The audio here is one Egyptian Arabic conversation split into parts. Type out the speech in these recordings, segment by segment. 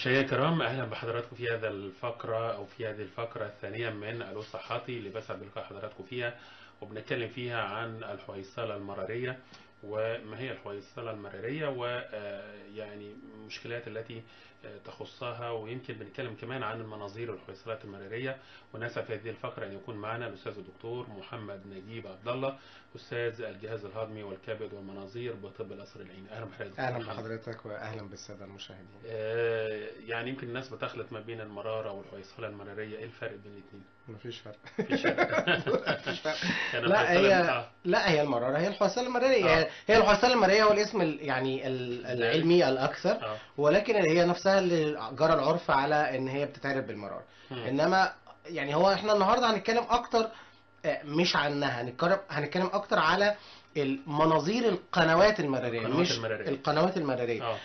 مشاهدينا الكرام اهلا بحضراتكم في هذا الفقره او في هذه الفقره الثانيه من الو صحتي اللي بسعد بلقاء حضراتكم فيها وبنتكلم فيها عن الحويصله المراريه وما هي الحويصله المراريه ويعني المشكلات التي آه، تخصها ويمكن بنتكلم كمان عن المناظير والحويصلات المراريه ونسعد في هذه الفقره ان يكون معنا الاستاذ الدكتور محمد نجيب عبد الله استاذ الجهاز الهضمي والكبد والمناظير بطب القصر العيني اهلا بحضرتك اهلا محمد. بحضرتك واهلا بالساده المشاهدين آه، يعني يمكن الناس بتخلط ما بين المرارة والحويصلة المرارية ايه الفرق بين الاثنين؟ مفيش فرق مفيش فرق. مفيش فرق يعني لا الحويصلة هي آه، لا هي المراره هي الحويصله المراريه آه. هي- هي الحويصله المراريه هو الاسم ال- يعني ال- العلمي الاكثر اه ولكن هي نفسها اللي جرى العرف على ان هي بتتعرف بالمراره مم. انما يعني هو احنا النهارده هنتكلم اكتر آه، مش عنها هنتكلم هنتكلم اكتر على المناظير القنوات المراريه القنوات مش المرارية. القنوات المراريه اه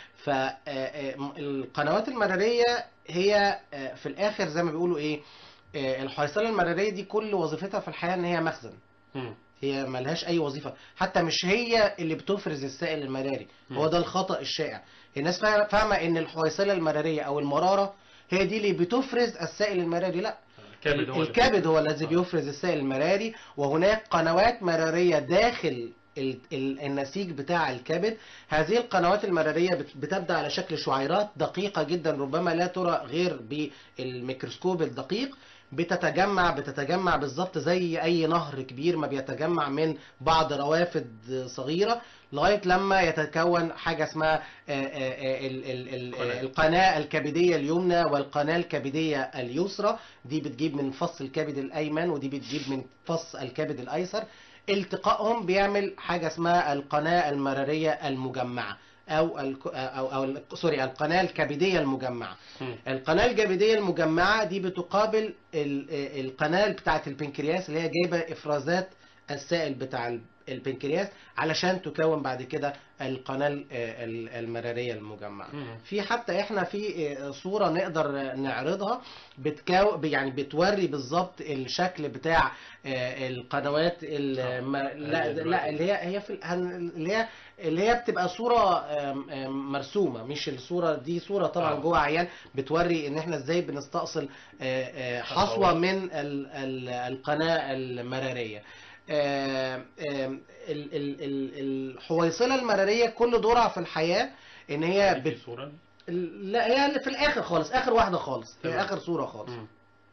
فالقنوات المرارية هي آه، في الآخر زي ما بيقولوا إيه آه، الحويصلة المرارية دي كل وظيفتها في الحياة إن هي مخزن مم. هي ملهاش أي وظيفة حتى مش هي اللي بتفرز السائل المراري مم. هو ده الخطأ الشائع الناس فا- فاهمة إن الحويصلة المرارية أو المرارة هي دي اللي بتفرز السائل المراري لا الكبد هو اللي- الكبد هو الذي آه. بيفرز السائل المراري وهناك قنوات مرارية داخل ال- ال- النسيج بتاع الكبد هذه القنوات المرارية بت- بتبدأ على شكل شعيرات دقيقة جدا ربما لا ترى غير بالميكروسكوب الدقيق بتتجمع بتتجمع بالظبط زي اي نهر كبير ما بيتجمع من بعض روافد صغيره لغايه لما يتكون حاجه اسمها آه، آه، آه، ال- ال- ال- قناة. القناه الكبديه اليمنى والقناه الكبديه اليسرى دي بتجيب من فص الكبد الايمن ودي بتجيب من فص الكبد الايسر التقائهم بيعمل حاجه اسمها القناه المراريه المجمعه او الك- او او ال- سوري القناه الكبديه المجمعه مم. القناه الكبديه المجمعه دي بتقابل ال- القناه بتاعه البنكرياس اللي هي جايبه افرازات السائل بتاع ال- البنكرياس علشان تكون بعد كده القناه ال- ال- المراريه المجمعه مم. في حتى احنا في صوره نقدر نعرضها بتكو يعني بتوري بالظبط الشكل بتاع القنوات الم... لا لا اللي هي هي في ال- هن- اللي هي اللي هي بتبقى صوره آم، آم، مرسومه مش الصوره دي صوره طبعا آه. جوه عيان بتوري ان احنا ازاي بنستأصل آه، آه، حصوه خطوات. من ال- ال- القناه المراريه آم، آم، ال- ال- ال- الحويصله المراريه كل دورها في الحياه ان هي دي في بت... صورة لا هي اللي في الاخر خالص اخر واحده خالص هي تمام. اخر صوره خالص مم.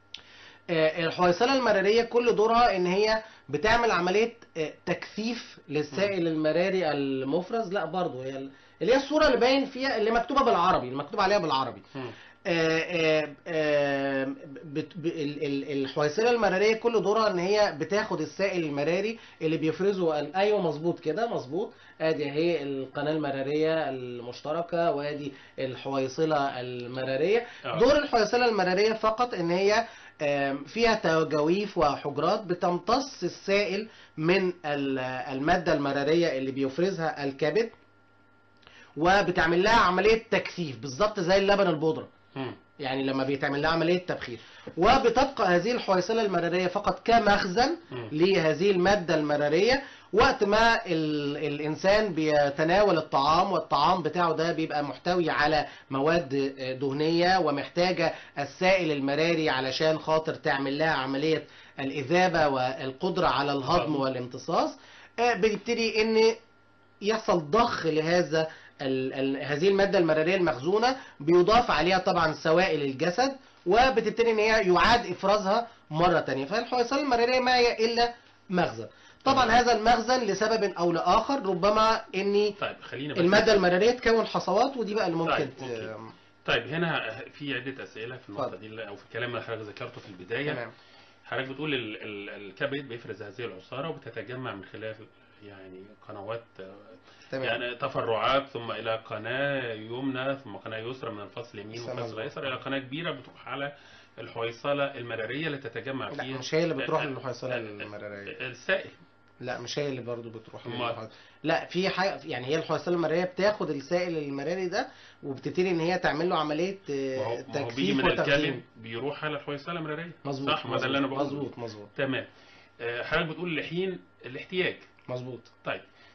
آه، الحويصله المراريه كل دورها ان هي بتعمل عمليه آه، تكثيف للسائل المراري المفرز لا برضه هي ال- اللي هي الصوره اللي باين فيها اللي مكتوبه بالعربي اللي مكتوب عليها بالعربي مم. آه، آه، آه، بت- ب- ال- ال- الحويصله المراريه كل دورها ان هي بتاخد السائل المراري اللي بيفرزه ال- ايوه مظبوط كده مظبوط ادي اهي القناه المراريه المشتركه وادي الحويصله المراريه آه. دور الحويصله المراريه فقط ان هي آم، فيها تجاويف وحجرات بتمتص السائل من ال- الماده المراريه اللي بيفرزها الكبد وبتعمل لها عمليه تكثيف بالظبط زي اللبن البودره مم. يعني لما بيتعمل لها عمليه تبخير وبتبقى هذه الحويصله المراريه فقط كمخزن مم. لهذه الماده المراريه وقت ما ال... الانسان بيتناول الطعام والطعام بتاعه ده بيبقى محتوي على مواد دهنيه ومحتاجه السائل المراري علشان خاطر تعمل لها عمليه الاذابه والقدره على الهضم الهضم. والامتصاص آه، بيبتدي ان يحصل ضخ لهذا ال ال هذه الماده المراريه المخزونه بيضاف عليها طبعا سوائل الجسد وبتبتدي ان هي يعاد افرازها مره تانية فالحويصله المراريه ما هي الا مخزن طبعا تمام. هذا المخزن لسبب او لاخر ربما ان طيب خلينا بس الماده المراريه تكون حصوات ودي بقى اللي ممكن طيب، ت- أوكي. طيب هنا في عدة أسئلة في النقطة اتفضل. دي أو في الكلام اللي حضرتك ذكرته في البداية تمام حضرتك بتقول ال- ال- الكبد بيفرز هذه العصارة وبتتجمع من خلال يعني قنوات آه، تمام يعني تفرعات ثم إلى قناة يمنى ثم قناة يسرى من الفصل اليمين تمام. والفصل الأيسر إلى قناة كبيرة بتروح على الحويصلة المرارية اللي تتجمع لا فيها مش هي اللي بتروح آه، للحويصله آه، المراريه السائل لا مش هي اللي برضو بتروح أمال؟ للحويصلة. لا في حاجه يعني هي الحويصله المراريه بتاخد السائل المراري ده وبتبتدي ان هي تعمل له عمليه آه، ما هو- ما هو بيجي تجفيف من وتخزين الكبد بيروح على الحويصلة المرارية مظبوط صح ما ده اللي أنا بقوله مظبوط مظبوط تمام آه، حضرتك بتقول لحين الاحتياج مظبوط طيب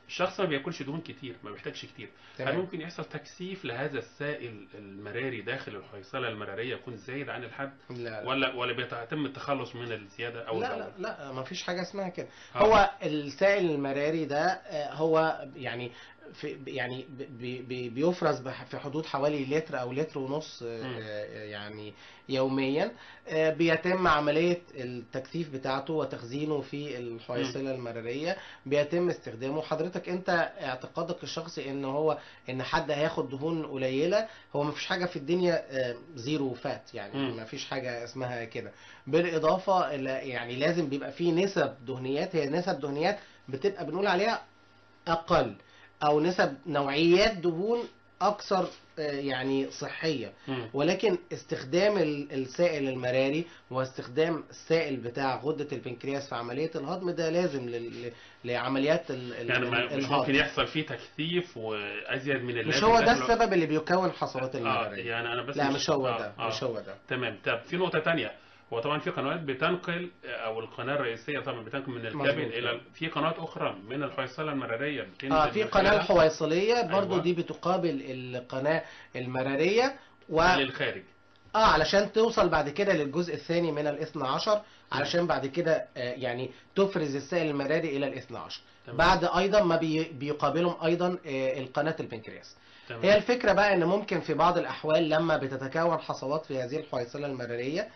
الشخص ما بياكلش دهون كتير ما بيحتاجش كتير هل تمام ممكن يحصل تكثيف لهذا السائل المراري داخل الحويصله المراريه يكون زايد عن الحد لا لا ولا ولا بيتم التخلص من الزياده او لا الأول؟ لا لا ما فيش حاجه اسمها كده آه. هو السائل المراري ده آه، هو يعني في يعني بي- بي- بيفرز بح- في حدود حوالي لتر او لتر ونص آه، مم. آه، يعني يوميا آه، بيتم عمليه التكثيف بتاعته وتخزينه في الحويصله المراريه بيتم استخدامه حضرتك انت اعتقادك الشخصي ان هو ان حد هياخد دهون قليله هو ما فيش حاجه في الدنيا آه، زيرو فات يعني مم. ما فيش حاجه اسمها كده بالاضافه الى يعني لازم بيبقى فيه نسب دهنيات هي نسب دهنيات بتبقى بنقول عليها اقل او نسب نوعيات دهون اكثر آه، يعني صحيه مم. ولكن استخدام ال- السائل المراري واستخدام السائل بتاع غده البنكرياس في عمليه الهضم ده لازم لل- ل- لعمليات ال- ال- يعني ما مش الهضم ممكن يحصل فيه تكثيف وازيد من اللازم مش هو ده داخله- السبب اللي بيكون حصوات اه المراريه يعني انا بس لا مش هو آه، ده آه. مش هو ده تمام طب في نقطة تانية هو طبعا في قنوات بتنقل او القناة الرئيسية طبعا بتنقل من الكبد مظبوط. الى في قنوات اخرى من الحويصلة المرارية بتنزل اه في من قناه خلالها الحويصليه برضو أيوة. دي بتقابل القناه المراريه و للخارج اه علشان توصل بعد كده للجزء الثاني من الاثنى عشر علشان بعد كده آه يعني تفرز السائل المراري الى الاثنى عشر تمام. بعد ايضا ما بي بيقابلهم ايضا آه القناه البنكرياس تمام هي الفكره بقى ان ممكن في بعض الاحوال لما بتتكون حصوات في هذه الحويصله المراريه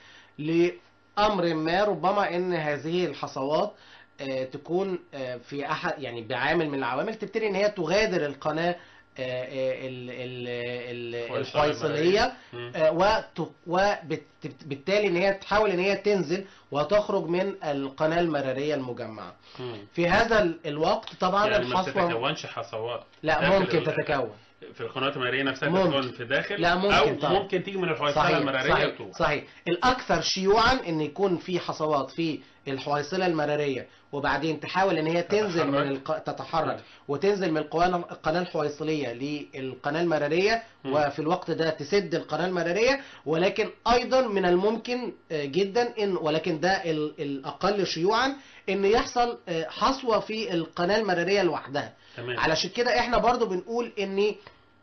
لامر ما ربما ان هذه الحصوات آه، تكون آه، في احد يعني بعامل من العوامل تبتدي ان هي تغادر القناه آه، آه، ال- ال- ال- الحويصلة الحويصليه مم. آه، وت- وبالتالي ان هي تحاول ان هي تنزل وتخرج من القناه المراريه المجمعه مم. في هذا ال- الوقت طبعا يعني ما الحصوه تتكونش حصوات لا داخل ممكن ال- تتكون في القنوات المرارية نفسها ممكن. تتكون في داخل لا، ممكن او طبعا. ممكن تيجي من الحويصلة صحيح المرارية صحيح وتروح. صحيح الاكثر شيوعا ان يكون في حصوات في الحويصله المراريه وبعدين تحاول ان هي تنزل من تتحرك. الق... تتحرك مم. وتنزل من القناه القناه الحويصليه للقناه المراريه مم. وفي الوقت ده تسد القناه المراريه ولكن ايضا من الممكن آه، جدا ان ولكن ده ال- الاقل شيوعا ان يحصل آه، حصوه في القناه المراريه لوحدها تمام علشان كده احنا برضو بنقول ان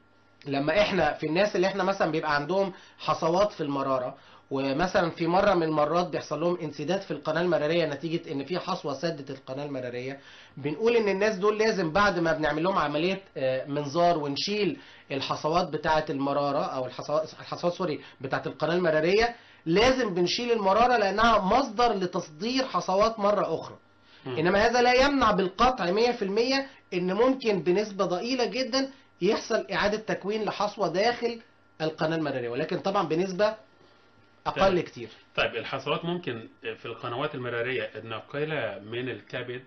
لما احنا في الناس اللي احنا مثلا بيبقى عندهم حصوات في المرارة ومثلا في مرة من المرات بيحصل لهم انسداد في القناة المرارية نتيجة ان في حصوة سدت القناة المرارية بنقول ان الناس دول لازم بعد ما بنعمل لهم عملية آه، منظار ونشيل الحصوات بتاعة المرارة او الحصوات الحصوات سوري بتاعة القناة المرارية لازم بنشيل المرارة لانها مصدر لتصدير حصوات مرة اخرى مم. انما هذا لا يمنع بالقطع 100% ان ممكن بنسبه ضئيله جدا يحصل اعاده تكوين لحصوه داخل القناه المراريه ولكن طبعا بنسبه اقل تمام. كتير طيب الحصوات ممكن في القنوات المرارية الناقلة من الكبد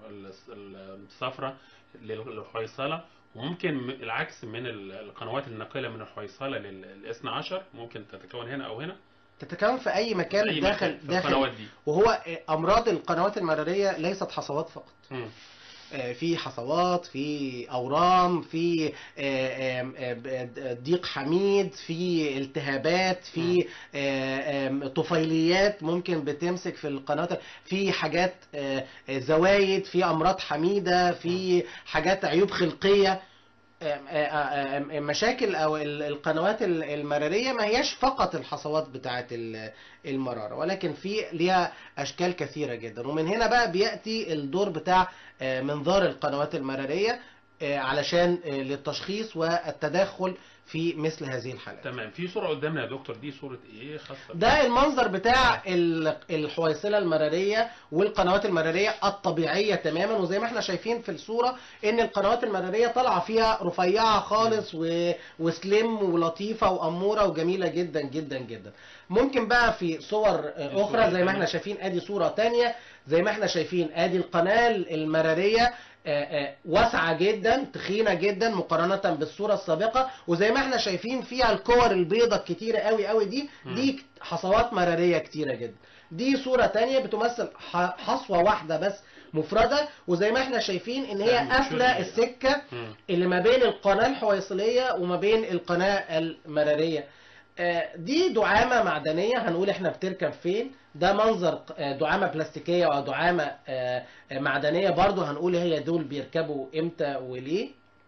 الصفراء للحويصلة وممكن م- العكس من ال- القنوات الناقلة من الحويصلة للاثنى عشر ممكن تتكون هنا أو هنا تتكون في اي مكان أي داخل مكان في داخل القنوات دي وهو امراض القنوات المراريه ليست حصوات فقط مم. آه، في حصوات في اورام في آه، آم، آه، ضيق حميد في التهابات في آه، آم، طفيليات ممكن بتمسك في القناه في حاجات آه، آه، زوايد في امراض حميده في حاجات عيوب خلقيه آم، آه، آم، آم، مشاكل او ال- القنوات ال- المراريه ما هياش فقط الحصوات بتاعه ال- المراره ولكن في ليها اشكال كثيره جدا ومن هنا بقى بياتي الدور بتاع آه، منظار القنوات المراريه آه، علشان آه، للتشخيص والتدخل في مثل هذه الحالات تمام في صورة قدامنا يا دكتور دي صورة إيه خاصة ده المنظر بتاع ال- الحويصله المراريه والقنوات المراريه الطبيعيه تماما وزي ما احنا شايفين في الصوره ان القنوات المراريه طالعه فيها رفيعه خالص و... وسليم ولطيفه واموره وجميله جدا جدا جدا ممكن بقى في صور آه، اخرى زي ما احنا شايفين ادي صوره تانية زي ما احنا شايفين ادي القناه المراريه آه، آه، واسعه جدا تخينه جدا مقارنه بالصوره السابقه وزي ما احنا شايفين فيها الكور البيضة الكتيره قوي قوي دي دي حصوات مراريه كتيره جدا دي صوره تانية بتمثل ح- حصوه واحده بس مفرده وزي ما احنا شايفين ان هي يعني قافله شوية. السكه مم. اللي ما بين القناه الحويصليه وما بين القناه المراريه آه، دي دعامة معدنية هنقول احنا بتركب فين ده منظر آه، دعامة بلاستيكية او دعامة آه، آه، معدنية برضو هنقول هي دول بيركبوا امتى وليه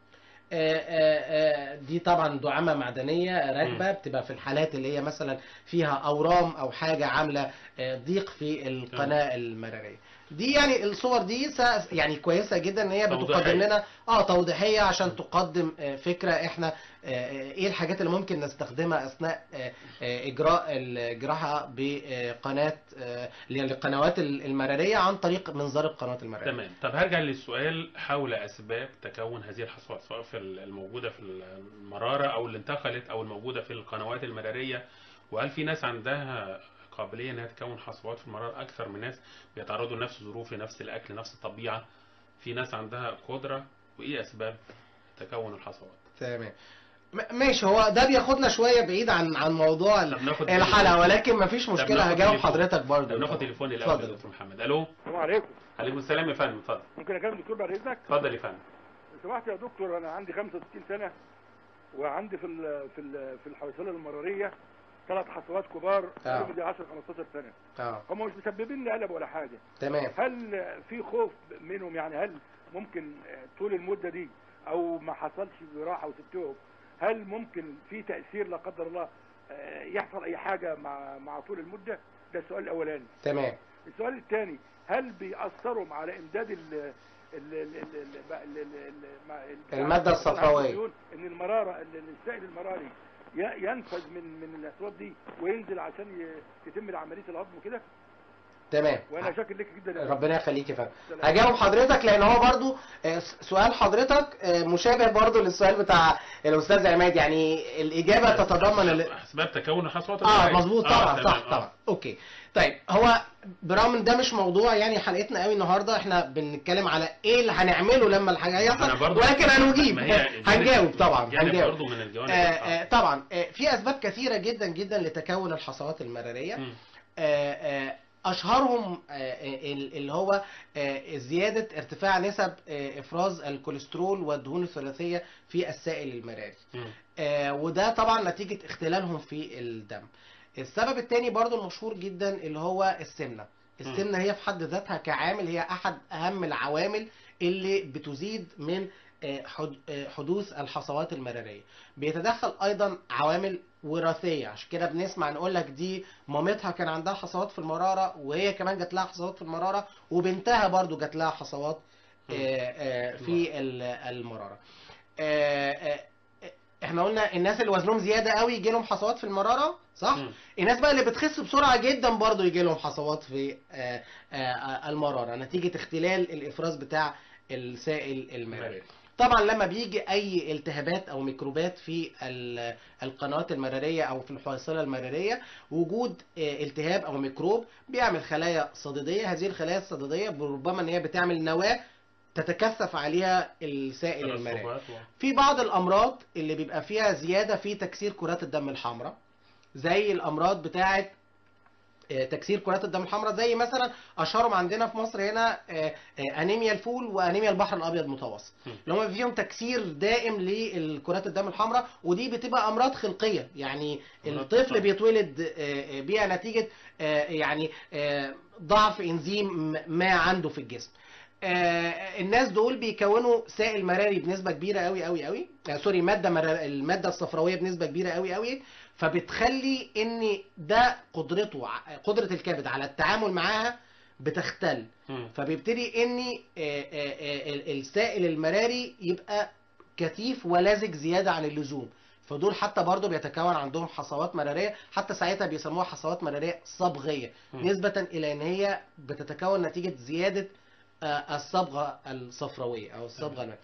آه، آه، آه، دي طبعا دعامة معدنية راكبة بتبقى في الحالات اللي هي مثلا فيها أورام أو حاجة عاملة آه، ضيق في القناة المرارية دي يعني الصور دي سا- يعني كويسة جدا ان هي توضيحية. بتقدم لنا اه توضيحية عشان تقدم آه، فكرة احنا آه، آه، ايه الحاجات اللي ممكن نستخدمها اثناء آه، آه، اجراء الجراحة بقناة آه، اللي هي القنوات المرارية عن طريق منظار القنوات المرارية تمام طب هرجع للسؤال حول اسباب تكون هذه الحصوات سواء في الموجوده في المراره او اللي انتقلت او الموجوده في القنوات المراريه وهل في ناس عندها قابليه انها تكون حصوات في المراره اكثر من ناس بيتعرضوا لنفس الظروف لنفس الاكل نفس الطبيعه في ناس عندها قدره وايه اسباب تكون الحصوات تمام م- ماشي هو ده بياخدنا شويه بعيد عن عن موضوع ال- طب ناخد الحلقه ولكن مفيش مشكله ناخد هجاوب تليفون. حضرتك برضه طب ناخد تليفون الاول يا اتفضل دكتور محمد الو السلام عليكم عليكم السلام يا فندم اتفضل ممكن اكلم الدكتور بعد اذنك اتفضل يا فندم لو سمحت يا دكتور انا عندي 65 سنه وعندي في ال في ال في الحويصله المراريه ثلاث حصوات كبار آه. تقريبا دي 10 15 سنه اه هم مش مسببين لي قلب ولا حاجه تمام هل في خوف منهم يعني هل ممكن طول المده دي او ما حصلش جراحه وسبتهم هل ممكن في تاثير لا قدر الله آه، يحصل اي حاجه مع مع طول المده ده السؤال الاولاني تمام السؤال الثاني هل بيأثروا على امداد ال ال ال ال ال ال- ال- ال- مع- ال- المادة الصفراوية. بيقول ان المراره ال- ال- السائل المراري ي- ينفذ من من الاسواق دي وينزل عشان ي- يتم عمليه الهضم كده تمام وانا شاكر لك جدا يا ربنا يخليك يا فندم سلام. هجاوب حضرتك لان هو برضو آه، س- سؤال حضرتك آه، مشابه برضو للسؤال بتاع الاستاذ عماد يعني الاجابه تتضمن ال... اسباب تكون الحصوات اه المرارية. مظبوط آه، طبعا تمام، صح آه. طبعا اوكي طيب هو برغم ان ده مش موضوع يعني حلقتنا قوي النهارده احنا بنتكلم على ايه اللي هنعمله لما الحاجه أنا هيحصل برضو- ولكن هنجيب ما هي هنجاوب طبعا جانب هنجاوب برضو من الجوانب آه آه. آه طبعا آه في اسباب كثيره جدا جدا لتكون الحصوات المراريه مم. آه، آه، اشهرهم آه، آه، اللي هو آه، زياده ارتفاع نسب آه، افراز الكوليسترول والدهون الثلاثيه في السائل المراري مم. آه، وده طبعا نتيجه اختلالهم في الدم السبب الثاني برضو المشهور جدا اللي هو السمنه السمنه هي في حد ذاتها كعامل هي احد اهم العوامل اللي بتزيد من آه، حد- آه، حدوث الحصوات المراريه بيتدخل ايضا عوامل وراثيه عشان كده بنسمع نقول لك دي مامتها كان عندها حصوات في المراره وهي كمان جات لها حصوات في المراره وبنتها برضو جات لها حصوات آه، آه، في ال- المراره آه، آه، احنا قلنا الناس اللي وزنهم زياده قوي يجي لهم حصوات في المراره صح مم. الناس بقى اللي بتخس بسرعه جدا برضو يجي لهم حصوات في آه، آه، المراره نتيجه اختلال الافراز بتاع السائل المراري طبعا لما بيجي اي التهابات او ميكروبات في ال- القنوات المراريه او في الحويصله المراريه وجود آه، التهاب او ميكروب بيعمل خلايا صديديه هذه الخلايا الصديديه ربما ان هي بتعمل نواه تتكثف عليها السائل المراري ترسبات و- في بعض الامراض اللي بيبقى فيها زياده في تكسير كرات الدم الحمراء زي الامراض بتاعه آه، تكسير كرات الدم الحمراء زي مثلا اشهرهم عندنا في مصر هنا آه، آه، انيميا الفول وانيميا البحر الابيض المتوسط م. اللي هم فيهم تكسير دائم لكرات الدم الحمراء ودي بتبقى امراض خلقيه يعني أمراض الطفل طبعا. بيتولد آه، آه، بيها نتيجه آه، يعني آه، ضعف انزيم ما عنده في الجسم آه، الناس دول بيكونوا سائل مراري بنسبه كبيره قوي قوي قوي آه، سوري ماده مرار... الماده الصفراويه بنسبه كبيره قوي قوي فبتخلي ان ده قدرته ع- قدره الكبد على التعامل معاها بتختل مم. فبيبتدي ان آه، آه، آه، ال- السائل المراري يبقى كثيف ولزج زياده عن اللزوم فدول حتى برضه بيتكون عندهم حصوات مراريه حتى ساعتها بيسموها حصوات مراريه صبغيه مم. نسبه الى ان هي بتتكون نتيجه زياده آه، الصبغه الصفراويه او الصبغه المرارية.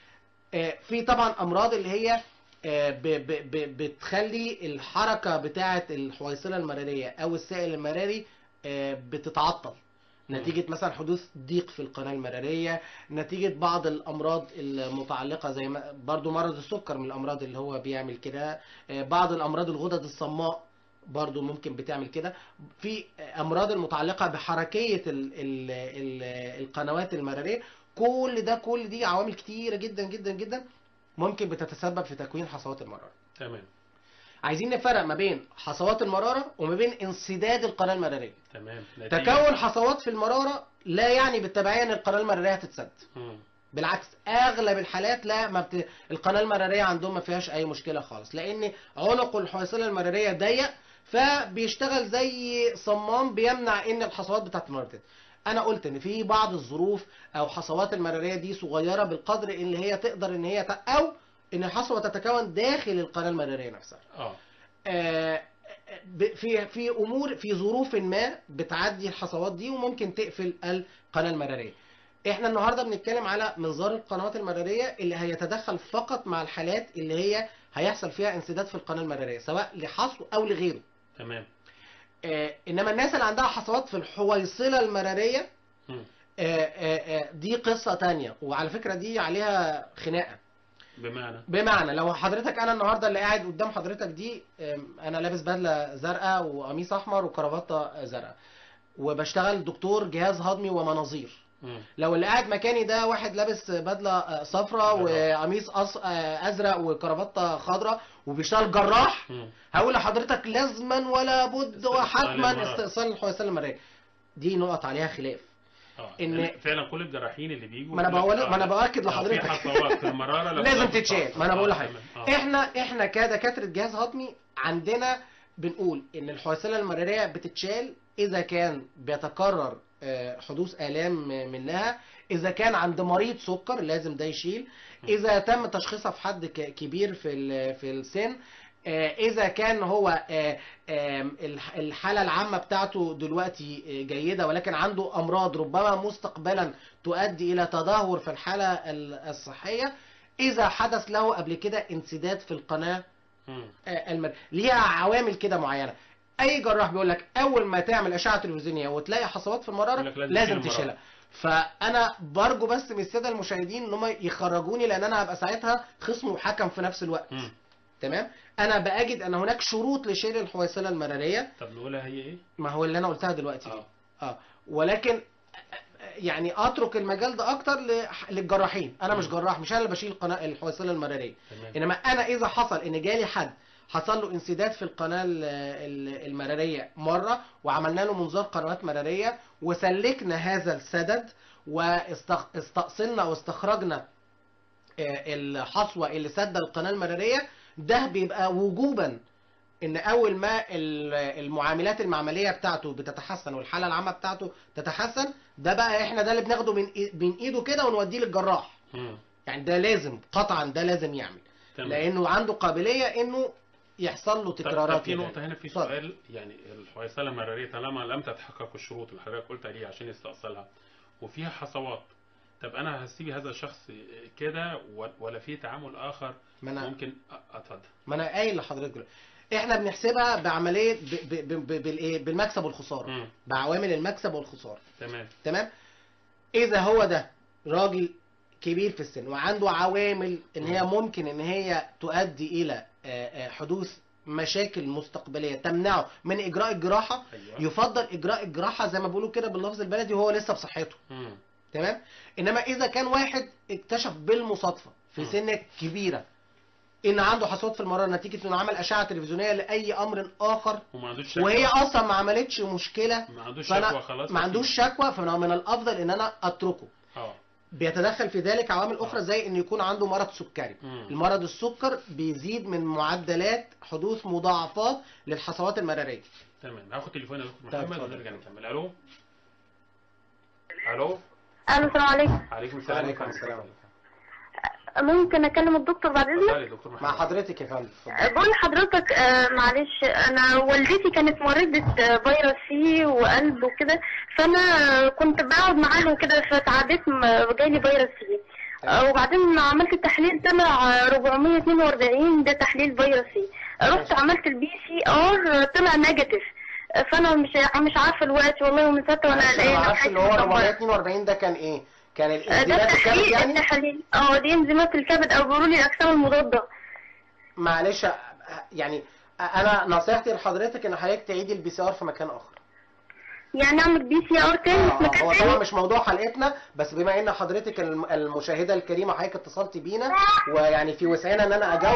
آه، في طبعا امراض اللي هي آه، ب- ب- ب- بتخلي الحركه بتاعه الحويصله المراريه او السائل المراري آه، بتتعطل نتيجة مثلا حدوث ضيق في القناة المرارية نتيجة بعض الأمراض المتعلقة زي ما برضو مرض السكر من الأمراض اللي هو بيعمل كده آه، بعض الأمراض الغدد الصماء برضو ممكن بتعمل كده في أمراض المتعلقة بحركية ال ال ال القنوات المرارية كل ده كل دي عوامل كتيرة جدا جدا جدا ممكن بتتسبب في تكوين حصوات المرارة تمام عايزين نفرق ما بين حصوات المراره وما بين انسداد القناه المراريه تمام نتيجة- تكون حصوات في المراره لا يعني بالتبعيه ان القناه المراريه هتتسد مم. بالعكس اغلب الحالات لا ما بت... القناه المراريه عندهم ما فيهاش اي مشكله خالص لان عنق الحويصله المراريه ضيق فبيشتغل زي صمام بيمنع ان الحصوات بتاعت المراره تت- انا قلت ان في بعض الظروف او حصوات المراريه دي صغيره بالقدر اللي هي تقدر ان هي ت... او ان الحصوه تتكون داخل القناه المراريه نفسها اه آه، ب- في في امور في ظروف ما بتعدي الحصوات دي وممكن تقفل القناه المراريه احنا النهارده بنتكلم على منظار القنوات المراريه اللي هيتدخل فقط مع الحالات اللي هي هيحصل فيها انسداد في القناه المراريه سواء لحصو او لغيره تمام آه، انما الناس اللي عندها حصوات في الحويصله المراريه مم. آه، آه، آه، دي قصه تانية وعلى فكره دي عليها خناقه بمعنى بمعنى لو حضرتك انا النهارده اللي قاعد قدام حضرتك دي أم، انا لابس بدله زرقاء وقميص احمر وكرافته زرقاء وبشتغل دكتور جهاز هضمي ومناظير مم. لو اللي قاعد مكاني ده واحد لابس بدله آه، صفراء وقميص أص- آه، ازرق وكرافته خضراء وبيشتغل جراح مم. هقول لحضرتك لازما ولا بد استئصال وحتما المرض. استئصال الحويصله المرئيه دي نقط عليها خلاف اه إن- يعني فعلا كل الجراحين اللي بيجوا ما انا بيقول لك بقول ما انا آه، باكد آه، لحضرتك في حصوات في المراره لابد لازم أن تتشال تتقطع. ما انا بقول آه، لحضرتك تمام. آه. احنا احنا كدكاتره جهاز هضمي عندنا بنقول ان الحويصله المراريه بتتشال اذا كان بيتكرر آه، حدوث الام منها اذا كان عند مريض سكر لازم ده يشيل اذا تم تشخيصها في حد ك- كبير في ال- في السن آه، اذا كان هو آه، آم، الح- الحاله العامه بتاعته دلوقتي آه، جيده ولكن عنده امراض ربما مستقبلا تؤدي الى تدهور في الحاله ال- الصحيه اذا حدث له قبل كده انسداد في القناه مم. آه، المر... ليها عوامل كده معينه اي جراح بيقول لك اول ما تعمل اشعه تلفزيونيه وتلاقي حصوات في المراره يقول لك لازم لازم تشيل تشيلها فانا برجو بس من الساده المشاهدين ان هم يخرجوني لان انا هبقى ساعتها خصم وحكم في نفس الوقت مم. تمام انا باجد ان هناك شروط لشيل الحويصله المراريه طب نقولها هي ايه؟ ما هو اللي انا قلتها دلوقتي دي اه اه ولكن يعني اترك المجال ده اكتر لح- للجراحين انا مش مم. جراح مش انا اللي بشيل القناه الحويصله المراريه تمام انما انا اذا حصل ان جالي حد حصل له انسداد في القناه ال- ال- المراريه مره وعملنا له منظار قنوات مراريه وسلكنا هذا السدد واستأصلنا واستخرجنا آه، الحصوه اللي سد القناه المراريه ده بيبقى وجوبا ان اول ما ال- المعاملات المعمليه بتاعته بتتحسن والحاله العامه بتاعته تتحسن ده بقى احنا ده اللي بناخده من إي- من ايده كده ونوديه للجراح مم. يعني ده لازم قطعا ده لازم يعمل تمام لانه عنده قابليه انه يحصل له طب- تكرارات طب في كده. نقطة هنا في اتفضل. سؤال يعني الحويصلة المرارية طالما لم تتحقق الشروط اللي حضرتك قلت عليها عشان يستأصلها وفيها حصوات طب أنا هسيب هذا الشخص كده و- ولا في تعامل آخر ما انا ممكن أ- أتفضل ما انا قايل لحضرتك دلوقتي. احنا بنحسبها بعمليه ب... ب... ب... ب... بالايه بالمكسب والخساره مم. بعوامل المكسب والخساره تمام تمام اذا هو ده راجل كبير في السن وعنده عوامل ان هي ممكن ان هي تؤدي الى آه، آه، حدوث مشاكل مستقبليه تمنعه من اجراء الجراحه أيوه يفضل اجراء الجراحه زي ما بيقولوا كده باللفظ البلدي وهو لسه بصحته مم. تمام انما اذا كان واحد اكتشف بالمصادفه في مم. سن كبيره ان عنده حصوات في المراره نتيجه انه عمل اشعه تلفزيونيه لاي امر اخر وما عندوش شكوى وهي اصلا ما عملتش مشكله ما عندوش فأنا شكوى خلاص ما عندوش شكوى فمن الافضل ان انا اتركه اه بيتدخل في ذلك عوامل اخرى زي ان يكون عنده مرض سكري مم. المرض السكر بيزيد من معدلات حدوث مضاعفات للحصوات المراريه تمام هاخد تليفون يا دكتور طيب، محمد اتفضل. ونرجع نكمل الو الو الو السلام عليكم عليكم السلام وعليكم ورحمة الله. السلام. ممكن اكلم الدكتور بعد اذنك اتفضلي يا دكتور محمد مع حضرتك يا فندم اتفضل. بقول لحضرتك آه، معلش انا والدتي كانت مريضة آه، فيروس سي وقلب وكده فانا آه، كنت بقعد معاها وكده فتعديت م- جالي فيروس سي آه، وبعدين عملت التحليل طلع آه، 442 ده تحليل فيروس سي رحت عملت البي سي ار طلع نيجاتيف آه، فانا مش مش عارفه الوقت والله ومن ساعتها وانا معلش، قلقانه انا معرفش اللي هو وحاسة 442 ده كان ايه كان آه، ده الانزيمات الكبد التحليل يعني التحاليل اه دي انزيمات الكبد او بيقولوا لي الاجسام المضاده معلش يعني انا نصيحتي لحضرتك ان حضرتك تعيدي البي سي ار في مكان اخر يعني اعمل بي سي ار تاني آه، في آه، مكان هو تاني طبعا مش موضوع حلقتنا بس بما ان حضرتك الم- المشاهده الكريمه حضرتك اتصلتي بينا ويعني في وسعنا ان انا اجاوبك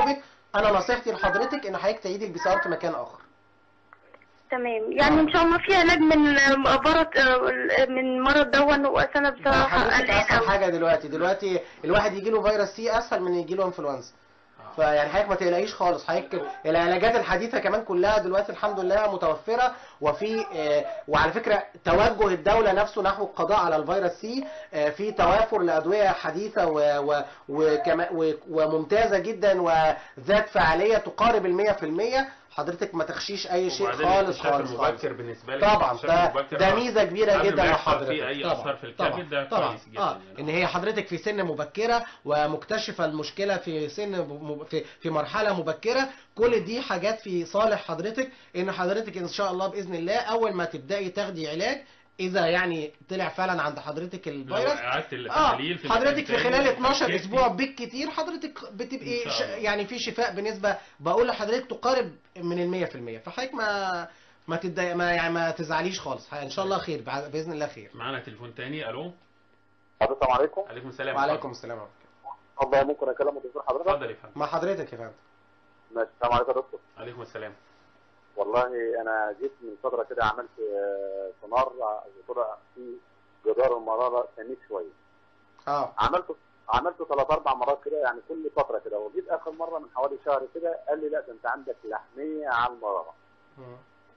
انا نصيحتي لحضرتك ان حضرتك تعيدي البي سي ار في مكان اخر تمام يعني ان شاء الله في علاج من مرض من مرض دون وانا بصراحه حضرتك قلقانه اسهل أوي. حاجه دلوقتي دلوقتي الواحد يجي له فيروس سي اسهل من يجي له انفلونزا فيعني حضرتك ما تقلقيش خالص حضرتك العلاجات الحديثه كمان كلها دلوقتي الحمد لله متوفره وفي آه، وعلى فكره توجه الدوله نفسه نحو القضاء على الفيروس سي آه، في توافر لادويه حديثه و- و- وكما- و- وممتازه جدا وذات فعاليه تقارب ال 100% حضرتك ما تخشيش اي شيء وبعدين خالص الاكتشاف خالص خالص المبكر بالنسبه لي طبعا الاكتشاف ده المبكر ده آه. ميزه كبيره قبل جدا ما يحصل لحضرتك فيه اي طبعاً، اثار في طبعاً، الكبد ده طبعا كويس جدا اه يعني. ان هي حضرتك في سن مبكره ومكتشفه المشكله في سن م- في في مرحله مبكره كل دي حاجات في صالح حضرتك ان حضرتك ان شاء الله باذن الله اول ما تبداي تاخدي علاج اذا يعني طلع فعلا عند حضرتك لو الفيروس قعدت اه التحاليل في حضرتك في مكان خلال تاني 12 وتأكدتي- اسبوع بالكتير حضرتك بتبقي إن ش... شاء الله. يعني في شفاء بنسبه بقول لحضرتك تقارب من ال 100% فحضرتك ما ما تتضايق ما يعني ما تزعليش خالص ان شاء الله خير بع- باذن الله خير معانا تليفون تاني الو السلام عليكم عليكم السلام وعليكم السلام ورحمه الله الله ممكن اكلم الدكتور حضرتك اتفضل يا فندم مع حضرتك يا فندم ماشي السلام عليكم يا دكتور عليكم السلام والله انا جيت من فتره كده عملت آه، سونار آه، وطلع في جدار المراره سميك شويه اه عملته عملته ثلاث اربع مرات كده يعني كل فتره كده وجيت اخر مره من حوالي شهر كده قال لي لا ده انت عندك لحميه على المراره مم.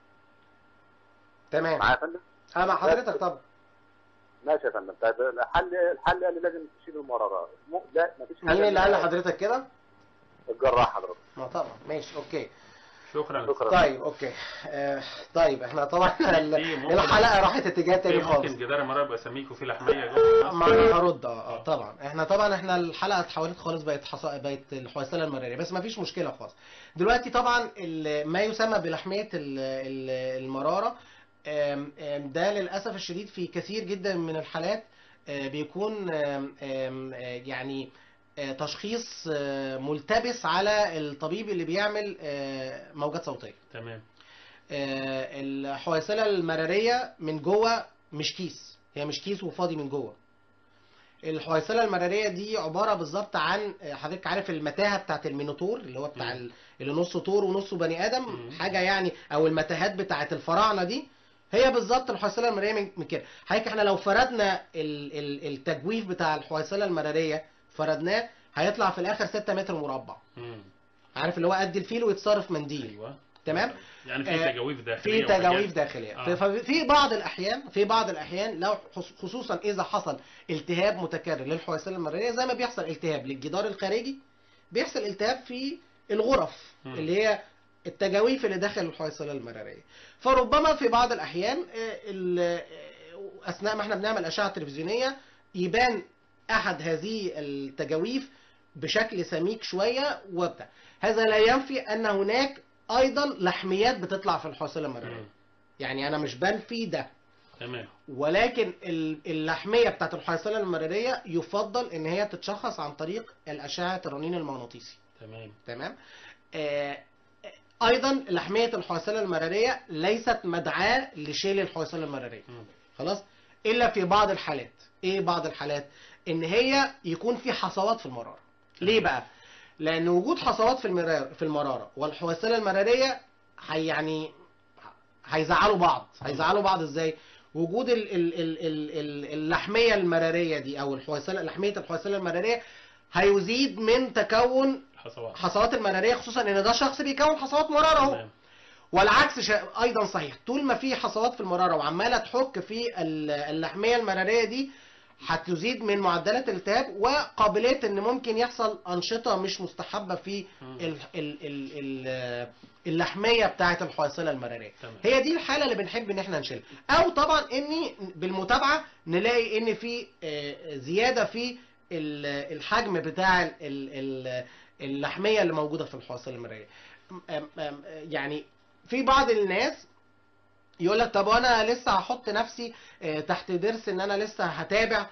تمام معايا يا فندم اه مع حضرتك طبعا ماشي يا فندم طيب الحل الحل قال لي لازم تشيل المراره مو- لا مفيش مين اللي قال لحضرتك كده؟ الجراح حضرتك ما طبعا ماشي اوكي شكرا شكرا طيب اوكي آه طيب احنا طبعا ال- في ممكن- الحلقه راحت اتجاه في تاني خالص ممكن جدار المرأة يبقى سميك وفيه لحمية جوه ما انا هرد اه اه طبعا احنا طبعا احنا الحلقه اتحولت خالص بقت حصا... بقت الحويصله المراريه بس ما فيش مشكله خالص دلوقتي طبعا ال- ما يسمى بلحميه ال- ال- المراره آم، آم، ده للاسف الشديد في كثير جدا من الحالات آه، بيكون آم، آم، آه، يعني آه، تشخيص آه، ملتبس على الطبيب اللي بيعمل آه، موجات صوتيه تمام آه، الحويصله المراريه من جوه مش كيس هي مش كيس وفاضي من جوه الحويصله المراريه دي عباره بالظبط عن آه، حضرتك عارف المتاهه بتاعت المينوتور اللي هو بتاع مم. ال- اللي نصه طور ونصه بني ادم مم. حاجه يعني او المتاهات بتاعت الفراعنه دي هي بالظبط الحويصله المراريه من من كده حضرتك احنا لو فردنا ال- ال- التجويف بتاع الحويصله المراريه فردناه هيطلع في الاخر 6 متر مربع مم. عارف اللي هو قد الفيل ويتصرف منديل ايوه تمام يعني في آه، تجاويف في داخلية تجاويف وحاجات- داخليه آه. ففي بعض الاحيان في بعض الاحيان لو خص- خصوصا اذا حصل التهاب متكرر للحويصله المراريه زي ما بيحصل التهاب للجدار الخارجي بيحصل التهاب في الغرف مم. اللي هي التجاويف اللي داخل الحويصله المراريه فربما في بعض الاحيان آه، ال- آه، اثناء ما احنا بنعمل اشعه تلفزيونيه يبان احد هذه التجاويف بشكل سميك شويه وبتاع هذا لا ينفي ان هناك ايضا لحميات بتطلع في الحوصله المراريه مم. يعني انا مش بنفي ده تمام ولكن ال- اللحميه بتاعت الحوصله المراريه يفضل ان هي تتشخص عن طريق الاشعه الرنين المغناطيسي تمام تمام آه ايضا لحميه الحوصله المراريه ليست مدعاه لشيل الحوصله المراريه مم. خلاص الا في بعض الحالات ايه بعض الحالات ان هي يكون في حصوات في المراره ليه بقى لان وجود حصوات في المرار في المراره والحويصله المراريه هي يعني هيزعلوا بعض هيزعلوا بعض ازاي وجود ال ال ال ال ال اللحميه المراريه دي او الحويصله لحميه الحويصله المراريه هيزيد من تكون الحصوات حصوات المراريه خصوصا ان ده شخص بيكون حصوات مراره اهو تمام والعكس شا... ايضا صحيح طول ما في حصوات في المراره وعماله تحك في ال- اللحميه المراريه دي هتزيد من معدلات الالتهاب وقابليه ان ممكن يحصل انشطه مش مستحبه في مم. ال... ال... ال... ال... اللحميه بتاعه الحويصله المراريه تمام. هي دي الحاله اللي بنحب ان احنا نشيلها او طبعا اني بالمتابعه نلاقي ان في آه، زياده في ال- الحجم بتاع ال- ال- اللحميه اللي موجوده في الحويصله المراريه أم- أم- يعني في بعض الناس يقول لك طب وانا لسه هحط نفسي آه، تحت ضرس ان انا لسه هتابع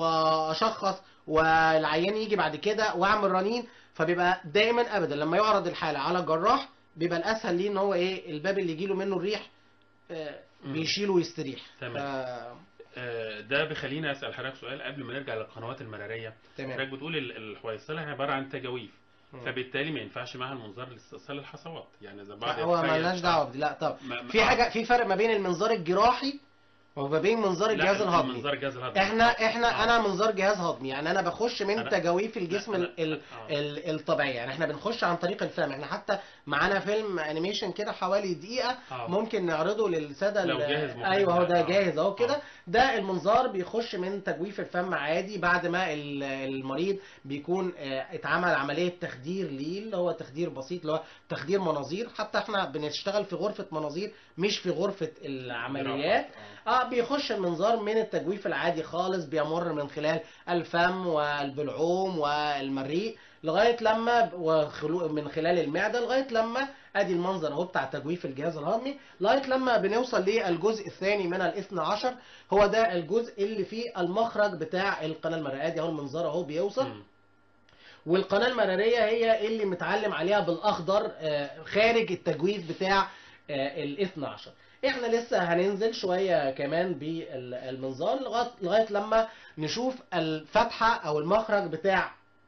واشخص والعيان يجي بعد كده واعمل رنين فبيبقى دايما ابدا لما يعرض الحاله على الجراح بيبقى الاسهل ليه ان هو ايه الباب اللي يجيله منه الريح آه، مم. بيشيله ويستريح تمام. ف- آه، ده بيخليني اسال حضرتك سؤال قبل ما نرجع للقنوات المراريه تمام حضرتك بتقول ال- الحويصله عباره عن تجاويف فبالتالي ما ينفعش معاها المنظار لاستئصال الحصوات يعني اذا بعض لا، هو يتخيل- مالناش دعوه بدي لا طب ما- ما- في آه. حاجه في فرق ما بين المنظار الجراحي وما بين منظار لا، الجهاز الهضمي منظار الجهاز الهضمي احنا احنا آه. انا منظار جهاز هضمي يعني انا بخش من أنا- تجاويف الجسم لا، ال أنا- ال آه. ال الطبيعيه يعني احنا بنخش عن طريق الفم احنا حتى معانا فيلم انيميشن كده حوالي دقيقه آه. ممكن نعرضه للساده لو ال- جاهز ممكن. ايوه هو ده آه. جاهز اهو كده آه. ده المنظار بيخش من تجويف الفم عادي بعد ما ال- المريض بيكون آه، اتعمل عمليه تخدير ليه اللي هو تخدير بسيط اللي هو تخدير مناظير حتى احنا بنشتغل في غرفه مناظير مش في غرفه العمليات اه بيخش المنظار من التجويف العادي خالص بيمر من خلال الفم والبلعوم والمريء لغايه لما وخلو من خلال المعده لغايه لما ادي المنظر اهو بتاع تجويف الجهاز الهضمي لغايه لما بنوصل للجزء الثاني من الاثنى عشر هو ده الجزء اللي فيه المخرج بتاع القناه المرئيه ادي اهو المنظار اهو بيوصل مم. والقناه المراريه هي اللي متعلم عليها بالاخضر آه، خارج التجويف بتاع آه، الاثنى عشر احنا لسه هننزل شويه كمان بالمنظار لغايه لغايه لما نشوف الفتحه او المخرج بتاع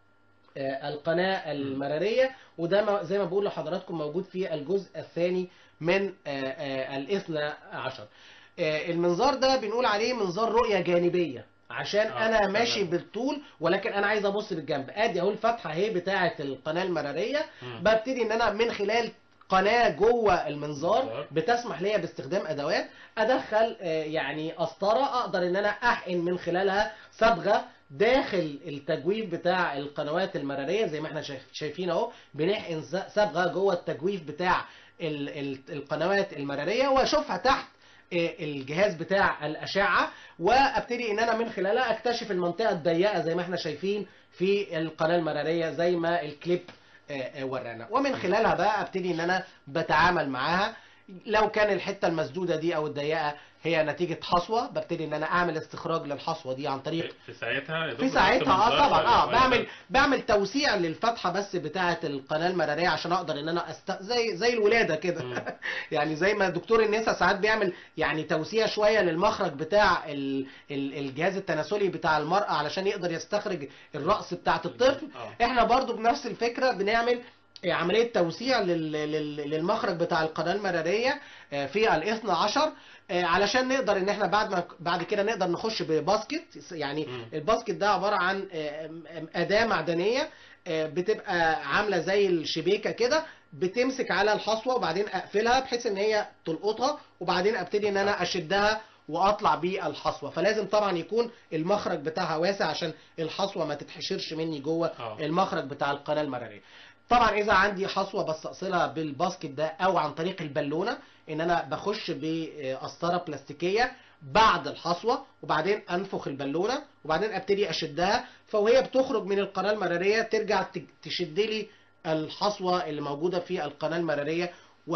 آه، القناه المراريه وده ما- زي ما بقول لحضراتكم موجود في الجزء الثاني من آه، آه، الاثنى عشر آه، المنظار ده بنقول عليه منظار رؤيه جانبيه عشان آه، انا تمام. ماشي بالطول ولكن انا عايز ابص بالجنب ادي اهو الفتحه اهي بتاعه القناه المراريه مم. ببتدي ان انا من خلال قناه جوه المنظار منظار. بتسمح ليا باستخدام ادوات ادخل آه، يعني قسطره اقدر ان انا احقن من خلالها صبغه داخل التجويف بتاع القنوات المراريه زي ما احنا شايف- شايفين اهو بنحقن س- صبغه جوه التجويف بتاع ال- ال- القنوات المراريه واشوفها تحت آه، الجهاز بتاع الاشعه وابتدي ان انا من خلالها اكتشف المنطقه الضيقه زي ما احنا شايفين في القناه المراريه زي ما الكليب آه، آه، ورانا ومن خلالها بقى ابتدي ان انا بتعامل معاها لو كان الحته المسدوده دي او الضيقه هي نتيجه حصوه ببتدي ان انا اعمل استخراج للحصوه دي عن طريق في ساعتها يا في دكتور ساعتها نفس اه المنظار طبعا ولا- اه ولا- بعمل بعمل توسيع للفتحه بس بتاعه القناه المراريه عشان اقدر ان انا أست... زي زي الولاده كده مم. يعني زي ما دكتور النساء ساعات بيعمل يعني توسيع شويه للمخرج بتاع ال... ال... الجهاز التناسلي بتاع المراه علشان يقدر يستخرج الراس بتاعه الطفل آه. احنا برضو بنفس الفكره بنعمل عمليه توسيع لل... لل... للمخرج بتاع القناه المراريه آه، في الاثنى عشر آه، علشان نقدر ان احنا بعد ما بعد كده نقدر نخش بباسكت يعني مم. الباسكت ده عباره عن آه، آه، اداه معدنيه آه، بتبقى عامله زي الشبيكه كده بتمسك على الحصوه وبعدين اقفلها بحيث ان هي تلقطها وبعدين ابتدي ان انا اشدها واطلع بيه الحصوه فلازم طبعا يكون المخرج بتاعها واسع عشان الحصوه ما تتحشرش مني جوه آه. المخرج بتاع القناه المراريه طبعا اذا عندي حصوه بستأصلها بالباسكت ده او عن طريق البالونه ان انا بخش بقسطره بلاستيكيه بعد الحصوه وبعدين انفخ البالونه وبعدين ابتدي اشدها فوهي بتخرج من القناه المراريه ترجع ت- تشد لي الحصوه اللي موجوده في القناه المراريه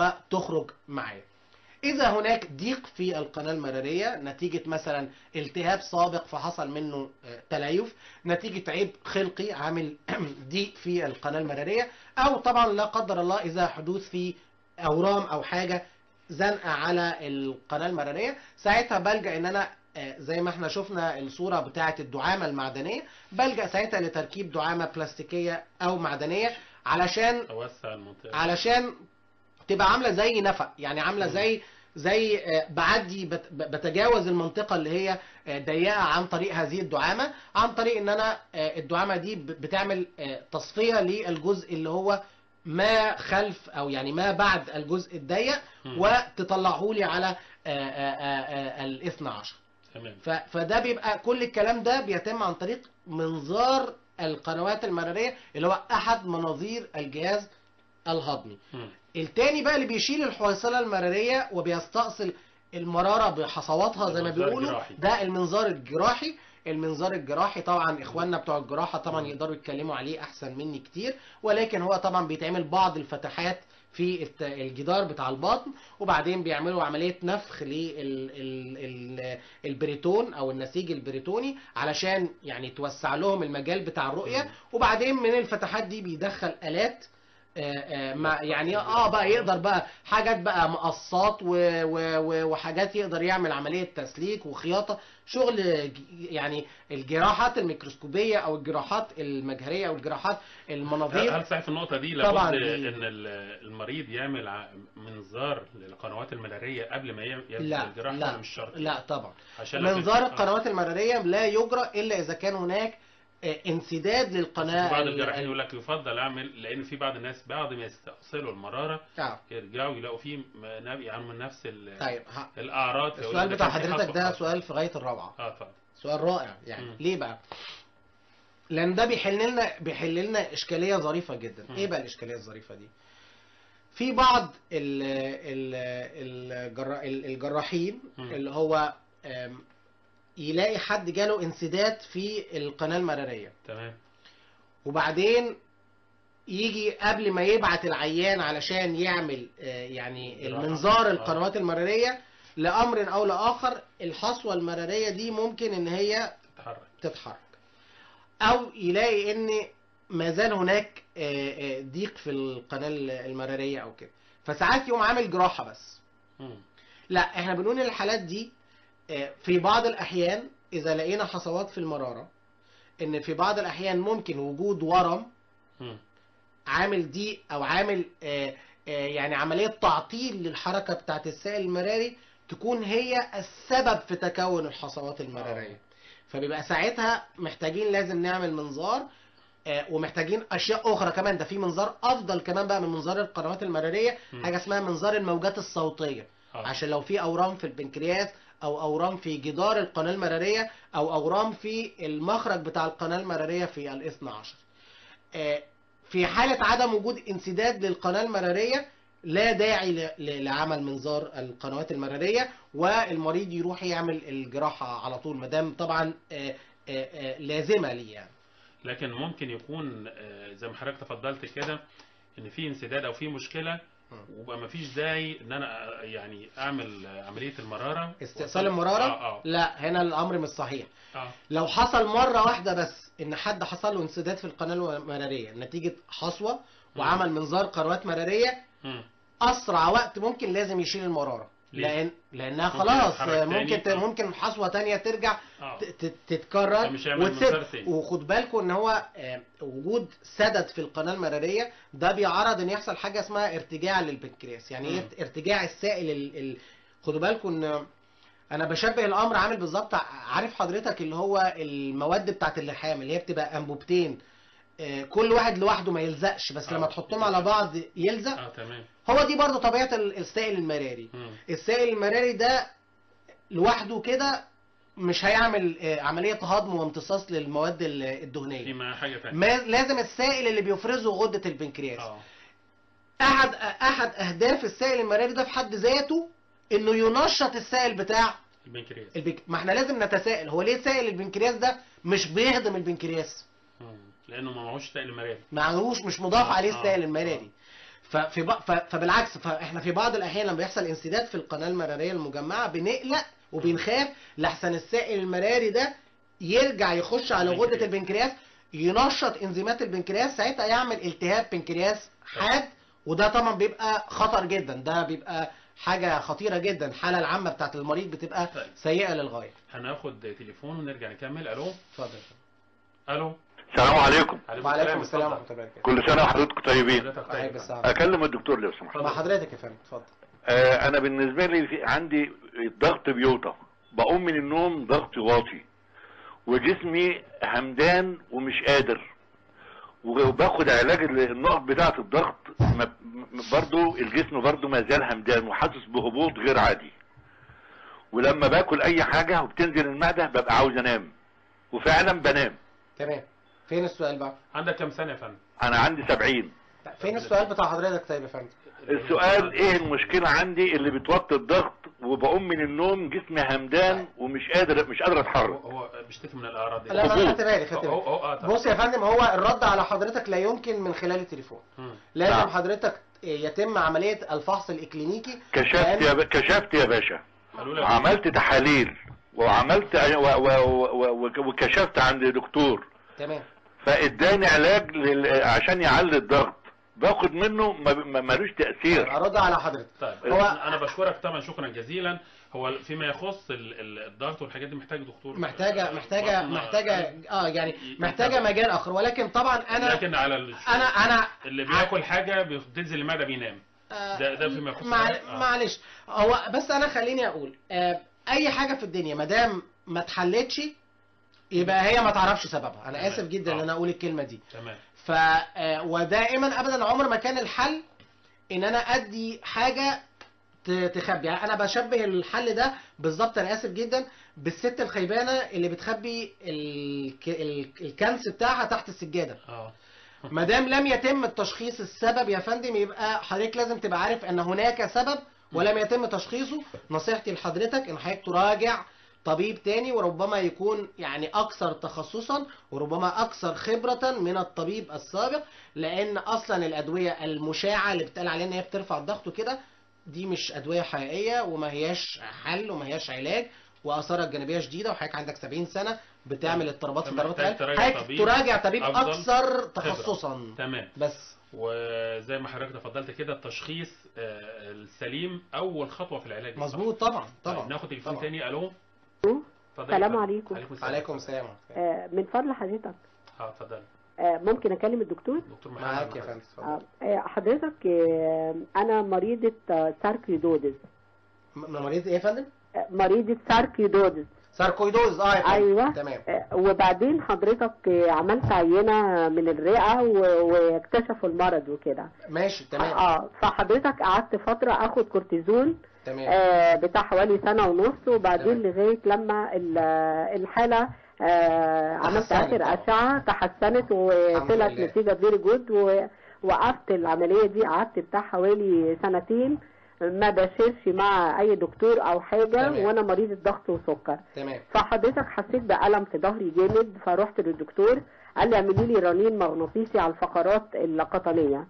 وتخرج معايا إذا هناك ضيق في القناة المرارية نتيجة مثلا التهاب سابق فحصل منه آه، تليف نتيجة عيب خلقي عامل ضيق في القناة المرارية أو طبعا لا قدر الله إذا حدوث في أورام أو حاجة زنقة على القناة المرارية ساعتها بلجأ إن أنا آه، زي ما احنا شفنا الصورة بتاعة الدعامة المعدنية بلجأ ساعتها لتركيب دعامة بلاستيكية أو معدنية علشان اوسع المنطقه علشان تبقى عامله زي نفق يعني عامله مم. زي زي آه، بعدي بت- ب- بتجاوز المنطقه اللي هي آه، ضيقه عن طريق هذه الدعامه عن طريق ان انا آه، الدعامه دي ب- بتعمل آه، تصفيه للجزء اللي هو ما خلف او يعني ما بعد الجزء الضيق مم. وتطلعه لي على الاثنى عشر تمام ف- فده بيبقى كل الكلام ده بيتم عن طريق منظار القنوات المراريه اللي هو احد مناظير الجهاز الهضمي مم. التاني بقى اللي بيشيل الحويصله المراريه وبيستأصل المراره بحصواتها زي ما المنظار بيقولوا الجراحي. ده المنظار الجراحي المنظار الجراحي طبعا اخواننا بتوع الجراحه طبعا مم. يقدروا يتكلموا عليه احسن مني كتير ولكن هو طبعا بيتعمل بعض الفتحات في الت- الجدار بتاع البطن وبعدين بيعملوا عمليه نفخ للبريتون او النسيج البريتوني علشان يعني توسع لهم المجال بتاع الرؤيه مم. وبعدين من الفتحات دي بيدخل الات آه، آه، ما يعني اه بقى يقدر بقى حاجات بقى مقصات و و و وحاجات يقدر يعمل عمليه تسليك وخياطه شغل ج- يعني الجراحات الميكروسكوبيه او الجراحات المجهريه او الجراحات المناظير هل صحيح في النقطة دي طبعاً لابد دي- إن ال- المريض يعمل ع- منظار للقنوات المرارية قبل ما يعمل لا الجراحة لا ولا مش شرط؟ لا طبعا عشان لو منظار في- القنوات المراريه لا يجرى الا اذا كان هناك آه، انسداد للقناه بعض ال- الجراحين ال- يقول لك يفضل اعمل لان في بعض الناس بعد ما يستأصلوا المراره آه. يرجعوا يلاقوا فيه م- نب- يعني من نفس ال- طيب ه- الاعراض فيقول السؤال ده بتاع كان في حضرتك حصوة ده حصوة. سؤال في غايه الروعه اه اتفضل سؤال رائع يعني مم. ليه بقى لان ده بيحل لنا بيحل لنا اشكاليه ظريفه جدا مم. ايه بقى الاشكاليه الظريفه دي في بعض ال ال الجرا- الجراحين مم. اللي هو آم، يلاقي حد جاله انسداد في القناه المراريه تمام وبعدين يجي قبل ما يبعت العيان علشان يعمل آه، يعني جراحة. المنظار آه. القنوات المراريه لامر او لاخر الحصوه المراريه دي ممكن ان هي تتحرك تتحرك او يلاقي ان ما زال هناك آه، آه، ضيق في القناه المراريه او كده فساعات يقوم عامل جراحه بس مم. لا احنا بنقول ان الحالات دي آه، في بعض الاحيان اذا لقينا حصوات في المراره ان في بعض الاحيان ممكن وجود ورم مم. عامل ضيق او عامل آه، آه، يعني عمليه تعطيل للحركه بتاعت السائل المراري تكون هي السبب في تكون الحصوات المراريه فبيبقى ساعتها محتاجين لازم نعمل منظار آه، ومحتاجين اشياء اخرى كمان ده في منظار افضل كمان بقى من منظار القنوات المراريه مم. حاجه اسمها منظار الموجات الصوتيه آه. عشان لو في اورام في البنكرياس او اورام في جدار القناه المراريه او اورام في المخرج بتاع القناه المراريه في الاثنى عشر آه، في حاله عدم وجود انسداد للقناه المراريه لا داعي ل- ل- لعمل منظار القنوات المراريه والمريض يروح يعمل الجراحه على طول ما دام طبعا آه، آه، آه، لازمه ليه يعني لكن ممكن يكون آه، زي ما حضرتك تفضلت كده ان في انسداد او في مشكله وبقى ما فيش داعي ان انا آه، يعني اعمل آه، عمليه المراره استئصال المراره اه اه لا هنا الامر مش صحيح اه لو حصل مرة واحدة بس إن حد حصل له انسداد في القناة المرارية نتيجة حصوة وعمل منظار قنوات مرارية مم. أسرع وقت ممكن لازم يشيل المرارة ليه؟ لأن لأنها ممكن خلاص يتحرك تاني؟ ممكن ت- آه. ممكن حصوة تانية ترجع اه ت- ت- تتكرر فمش هيعمل منظار تاني. وخد بالكم ان هو آه، وجود سدد في القناه المراريه ده بيعرض ان يحصل حاجه اسمها ارتجاع للبنكرياس يعني ايه مم. ارتجاع السائل ال... ال... خدوا بالكم ان انا بشبه الامر عامل بالظبط ع- عارف حضرتك اللي هو المواد بتاعت اللحام اللي هي بتبقى انبوبتين آه، كل واحد لوحده ما يلزقش بس لما آه. تحطهم على بعض يلزق اه تمام هو دي برضو طبيعه ال- السائل المراري مم. السائل المراري ده لوحده كده مش هيعمل آه، عمليه هضم وامتصاص للمواد ال- في الدهنيه معاه حاجه ثانيه ما لازم السائل اللي بيفرزه غده البنكرياس اه احد احد اهداف السائل المراري ده في حد ذاته انه ينشط السائل بتاع البنكرياس البنك... ما احنا لازم نتساءل هو ليه سائل البنكرياس ده مش بيهضم البنكرياس مم. لانه ما معهوش سائل مراري معهوش مش مضاف آه، عليه آه، السائل المراري ففي ب... ف... فبالعكس فاحنا في بعض الاحيان لما بيحصل انسداد في القناه المراريه المجمعه بنقلق وبنخاف لحسن السائل المراري ده يرجع يخش على غده البنكرياس. البنكرياس ينشط انزيمات البنكرياس ساعتها يعمل التهاب بنكرياس حاد وده طبعا بيبقى خطر جدا ده بيبقى حاجه خطيره جدا الحاله العامه بتاعت المريض بتبقى طيب. سيئه للغايه هناخد تليفون ونرجع نكمل الو اتفضل الو السلام عليكم وعليكم السلام اتفضل. ورحمه الله وبركاته كل سنه وحضرتك طيبين حضرتك عليكم طيب السلام اكلم الدكتور لو سمحت مع حضرتك يا فندم اتفضل آه انا بالنسبه لي في عندي الضغط بيوطى بقوم من النوم ضغطي واطي وجسمي همدان ومش قادر وباخد علاج النقط بتاعه الضغط ما- م- برضو الجسم برضو ما زال همدان وحاسس بهبوط غير عادي ولما باكل اي حاجه وبتنزل المعده ببقى عاوز انام وفعلا بنام تمام فين السؤال بقى عندك كام سنه يا فندم انا عندي 70 لا، فين السؤال بتاع حضرتك طيب يا فندم السؤال ايه المشكلة عندي اللي بتوطي الضغط وبقوم من النوم جسمي همدان ومش قادر مش قادر هو اتحرك هو بيشتكي من الاعراض دي لا ما هبوط. خدت بالي خدت هو بالي هو اه طبعا. بص يا فندم هو الرد على حضرتك لا يمكن من خلال التليفون مم. لازم نعم. حضرتك يتم عملية الفحص الإكلينيكي كشفت يا ب... كشفت يا باشا قالوا لك عملت تحاليل وعملت و... و... و... و... وكشفت عند دكتور تمام فاداني علاج لل... عشان يعلي الضغط باخد منه ما- ما- ملوش تاثير ارد على حضرتك طيب هو- انا بشكرك طبعا شكرا جزيلا هو فيما يخص ال- ال- الضغط والحاجات دي محتاج دكتور محتاجه آه، محتاجه بطن، محتاجه اه يعني ي- محتاجه يتابع. مجال اخر ولكن طبعا انا لكن على ال- انا انا اللي بياكل حاجه بتنزل المعده بينام آه، ده- ده فيما يخص معل- الأكل. آه. معلش هو بس انا خليني اقول آه، اي حاجه في الدنيا ما دام ما اتحلتش يبقى هي ما تعرفش سببها انا تمام. اسف جدا ان آه. انا اقول الكلمه دي تمام ف آه، ودائما ابدا عمر ما كان الحل ان انا ادي حاجه ت- تخبي يعني انا بشبه الحل ده بالظبط انا اسف جدا بالست الخيبانه اللي بتخبي الك... ال- الكنس بتاعها تحت السجاده اه ما دام لم يتم التشخيص السبب يا فندم يبقى حضرتك لازم تبقى عارف ان هناك سبب ولم يتم تشخيصه نصيحتي لحضرتك ان حضرتك تراجع طبيب تاني وربما يكون يعني اكثر تخصصا وربما اكثر خبرة من الطبيب السابق لان اصلا الادوية المشاعة اللي بتقال عليها ان هي بترفع الضغط وكده دي مش ادوية حقيقية وما هياش حل وما هياش علاج واثارها الجانبيه شديده وحضرتك عندك 70 سنه بتعمل اضطرابات في ضربات محتاج القلب تراجع حضرتك طبيب تراجع طبيب أفضل اكثر تخصصا تمام بس وزي ما حضرتك تفضلت كده التشخيص آه، السليم اول خطوه في العلاج صح؟ مظبوط طبعا طيب طبعا ناخد تليفون طبعا. تاني الو ألو. اتفضلي يا السلام فندم. عليكم. عليكم السلام عليكم السلام آه، من فضل حضرتك اه اتفضلي آه، ممكن اكلم الدكتور دكتور محمد معاك يا فندم آه، اتفضل. آه، حضرتك آه، انا مريضة آه، ساركيدوزس م- مريض ايه يا فندم؟ آه، مريضة ساركيدوزس ساركويدوز اه يا فندم ايوه تمام آه، وبعدين حضرتك آه، عملت عينة من الرئة و- واكتشفوا المرض وكده ماشي تمام اه فحضرتك قعدت فترة اخد كورتيزون تمام آه، بتاع حوالي سنة ونص وبعدين تمام. لغاية لما ال- الحالة آه، عملت تحسنت آخر طبعا. أشعة تحسنت وطلعت لله. نتيجة فيري جود ووقفت العملية دي قعدت بتاع حوالي سنتين ما بشيرش مع أي دكتور أو حاجة تمام. وأنا مريضة ضغط وسكر تمام فحضرتك حسيت بألم في ظهري جامد فرحت للدكتور قال لي اعملي لي رنين مغناطيسي على الفقرات القطنية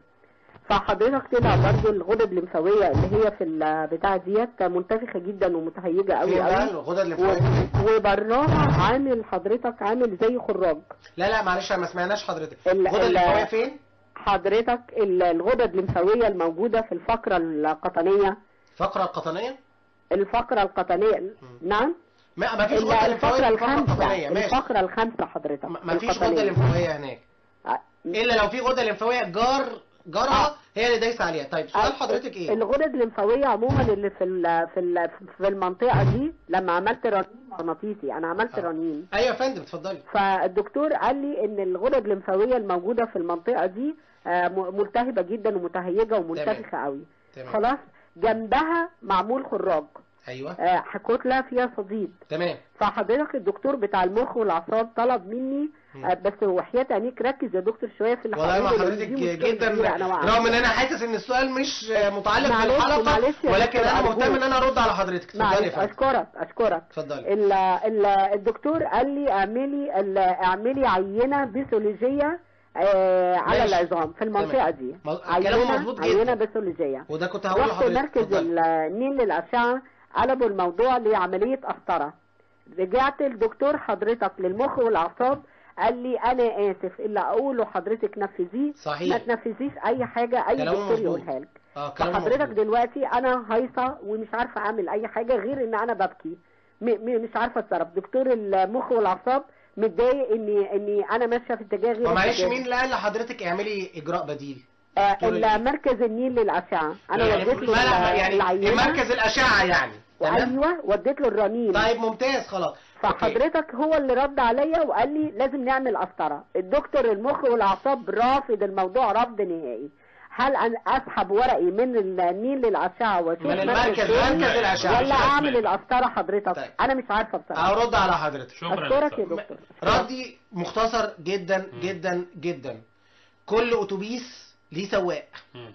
فحضرتك طلع برضو الغدد الليمفاوية اللي هي في البتاع ديت منتفخة جدا ومتهيجة قوي فين بقى قوي الغدد الليمفاويه و- وبراها عامل حضرتك عامل زي خراج لا لا معلش ما سمعناش حضرتك ال- الغدد ال- الليمفاويه فين؟ حضرتك ال- الغدد الليمفاوية الموجودة في الفقرة القطنية فقره القطنيه الفقرة القطنية نعم ما ما فيش ال- غده ليمفاويه الفقرة في الفقره القطنيه الخامسة ماشي الفقرة الخامسة حضرتك ما ما فيش غده القطنية. ليمفاويه هناك آه، الا لو في غده ليمفاويه جار جارها هي اللي دايسه عليها طيب سؤال حضرتك ايه؟ الغدد الليمفاويه عموما اللي في ال في ال في المنطقه دي لما عملت رنين مغناطيسي انا عملت آه. رنين ايوه يا فندم اتفضلي فالدكتور قال لي ان الغدد الليمفاويه الموجوده في المنطقه دي آه، م- ملتهبه جدا ومتهيجه ومنتفخه قوي تمام خلاص جنبها معمول خراج ايوه آه، كتله فيها صديد تمام فحضرتك الدكتور بتاع المخ والاعصاب طلب مني مم. آه، بس وحياة عينيك ركز يا دكتور شويه في اللي والله ما هقوله، لأن حضرتك دي مشكلة جدا كبيرة أنا واقعة رغم ان انا حاسس ان السؤال مش متعلق معلش- بالحلقه معلش يا ولكن دكتور انا مهتم أرجوك. ان انا ارد على حضرتك اتفضلي يا معلش فندم اشكرك اشكرك اتفضلي ال ال الدكتور قال لي اعملي ال- اعملي عينه بيثولوجيه آه على ماشي. العظام في المنطقه تمام. دي مظ- كلامه مظبوط عينه جدا بيثولوجيه وده كنت هقول رحت لحضرتك مركز اتفضلي. النيل للاشعه قلبوا الموضوع لعمليه قسطره رجعت الدكتور حضرتك للمخ والاعصاب قال لي انا اسف اللي اقوله حضرتك نفذيه ما صحيح تنفذيش اي حاجه اي كلامه دكتور مظبوط. يقولها لك اه كلامه فحضرتك مظبوط. دلوقتي انا هايصه ومش عارفه اعمل اي حاجه غير ان انا ببكي م م مش عارفه اتصرف دكتور المخ والاعصاب متضايق اني اني انا ماشيه في اتجاه غير هو معلش اتجاهه. مين اللي قال لحضرتك اعملي اجراء بديل آه دكتور الإيه؟ مركز النيل للاشعه انا يعني وديت له لا لا ال- يعني العينه مركز الاشعه يعني تمام ايوه وديت له الرنين طيب ممتاز خلاص أوكي. فحضرتك هو اللي رد عليا وقال لي لازم نعمل قسطره الدكتور المخ والاعصاب رافض الموضوع رفض نهائي هل أنا اسحب ورقي من النيل للاشعه واشوف من مركز المركز تاني؟ مركز الاشعه ولا اعمل القسطره حضرتك طيب. انا مش عارفه بصراحه ارد على حضرتك شكرا اشكرك يا دكتور. دكتور ردي مختصر جدا جدا جدا كل اتوبيس ليه سواق مم.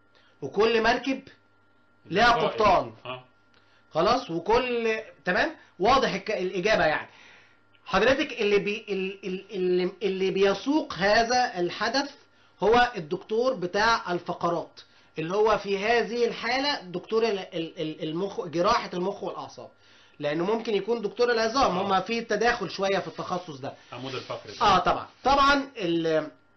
وكل مركب ليها القائد. قبطان اه خلاص وكل تمام واضح الك... الاجابه يعني حضرتك اللي بي... ال- ال- اللي... اللي بيسوق هذا الحدث هو الدكتور بتاع الفقرات اللي هو في هذه الحاله دكتور ال- ال- ال- المخ جراحه المخ والاعصاب لانه ممكن يكون دكتور العظام آه. هما في تداخل شويه في التخصص ده عمود الفقري اه طبعا طبعا ال-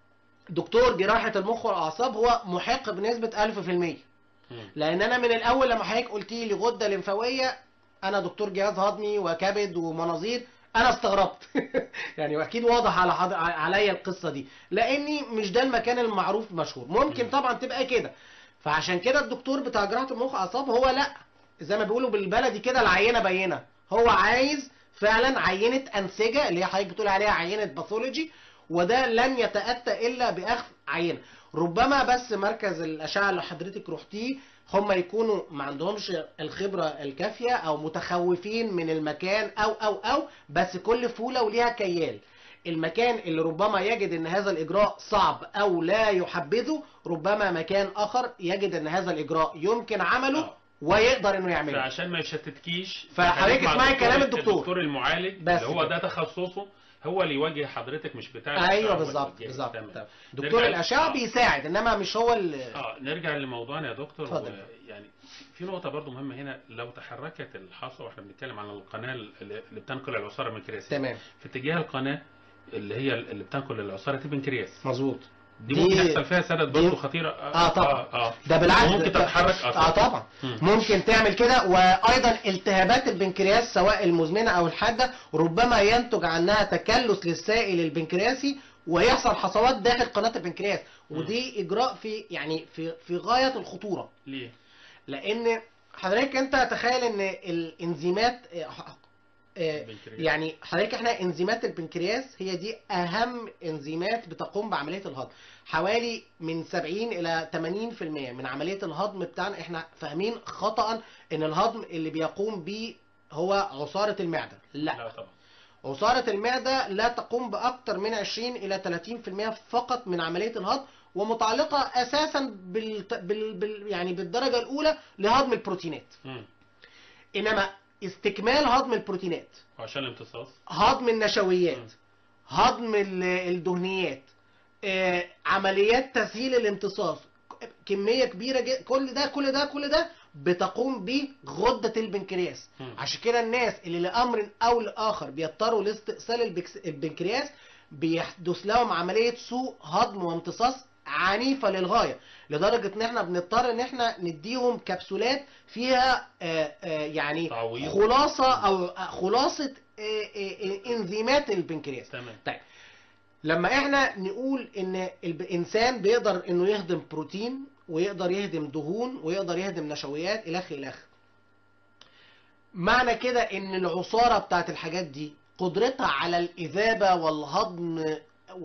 دكتور جراحه المخ والاعصاب هو محق بنسبه 1000% مم. لان انا من الاول لما حضرتك قلت لي غده لمفاويه انا دكتور جهاز هضمي وكبد ومناظير انا استغربت يعني واكيد واضح على حض... عليا القصه دي لاني مش ده المكان المعروف مشهور ممكن مم. طبعا تبقى كده فعشان كده الدكتور بتاع جراحه المخ واعصاب هو لا زي ما بيقولوا بالبلدي كده العينه بينه هو عايز فعلا عينه انسجه اللي هي حضرتك بتقول عليها عينه باثولوجي وده لن يتاتى الا باخذ عينه ربما بس مركز الاشعه اللي حضرتك رحتيه هم يكونوا ما عندهمش الخبره الكافيه او متخوفين من المكان او او او بس كل فوله وليها كيال المكان اللي ربما يجد ان هذا الاجراء صعب او لا يحبذه ربما مكان اخر يجد ان هذا الاجراء يمكن عمله آه. ويقدر انه يعمله فعشان ما يشتتكيش فحضرتك خليك مع اسمعي الدكتور- كلام الدكتور. الدكتور المعالج بس اللي هو كده. ده تخصصه هو اللي يواجه حضرتك مش بتاع ايوه الأشعة بالظبط والتوجيه. بالظبط تمام. تمام. دكتور نرجع- الاشعه آه. بيساعد انما مش هو اللي اه نرجع لموضوعنا يا دكتور اتفضل. و- يعني في نقطة برضو مهمة هنا لو تحركت الحصوة واحنا بنتكلم عن القناة اللي اللي بتنقل العصارة من البنكرياس تمام في اتجاه القناة اللي هي اللي بتنقل العصارة البنكرياس مظبوط دي, دي- ممكن يحصل فيها سدد برضو دي- خطيرة اه طبعا اه, آه. ده بالعكس ممكن ده- تتحرك اه طبعا مم. ممكن تعمل كده وايضا التهابات البنكرياس سواء المزمنه او الحاده ربما ينتج عنها تكلس للسائل البنكرياسي ويحصل حصوات داخل قناه البنكرياس ودي اجراء في يعني في في غايه الخطوره ليه؟ لان حضرتك انت تخيل ان الانزيمات آه، آه، البنكرياس. يعني حضرتك احنا انزيمات البنكرياس هي دي اهم انزيمات بتقوم بعمليه الهضم حوالي من 70 الى 80% من عمليه الهضم بتاعنا احنا فاهمين خطا ان الهضم اللي بيقوم بيه هو عصاره المعده لا لا طبعا عصارة المعدة لا تقوم بأكثر من 20 إلى 30% فقط من عملية الهضم ومتعلقة أساسا بال... بال... بال... يعني بالدرجة الأولى لهضم البروتينات مم. إنما استكمال هضم البروتينات وعشان الامتصاص هضم النشويات مم. هضم ال- الدهنيات آه، عمليات تسهيل الامتصاص كمية كبيرة جدا كل ده كل ده كل ده بتقوم به غدة البنكرياس مم. عشان كده الناس اللي لأمر أو لآخر بيضطروا لاستئصال البكس- البنكرياس بيحدث لهم عملية سوء هضم وامتصاص عنيفة للغاية لدرجة ان احنا بنضطر ان احنا نديهم كبسولات فيها آه، آه، يعني تعويض. خلاصة او آه، خلاصة آه، آه، آه، انزيمات البنكرياس تمام طيب لما احنا نقول ان الانسان بيقدر انه يهضم بروتين ويقدر يهضم دهون ويقدر يهضم نشويات الخ الخ معنى كده ان العصارة بتاعت الحاجات دي قدرتها على الاذابة والهضم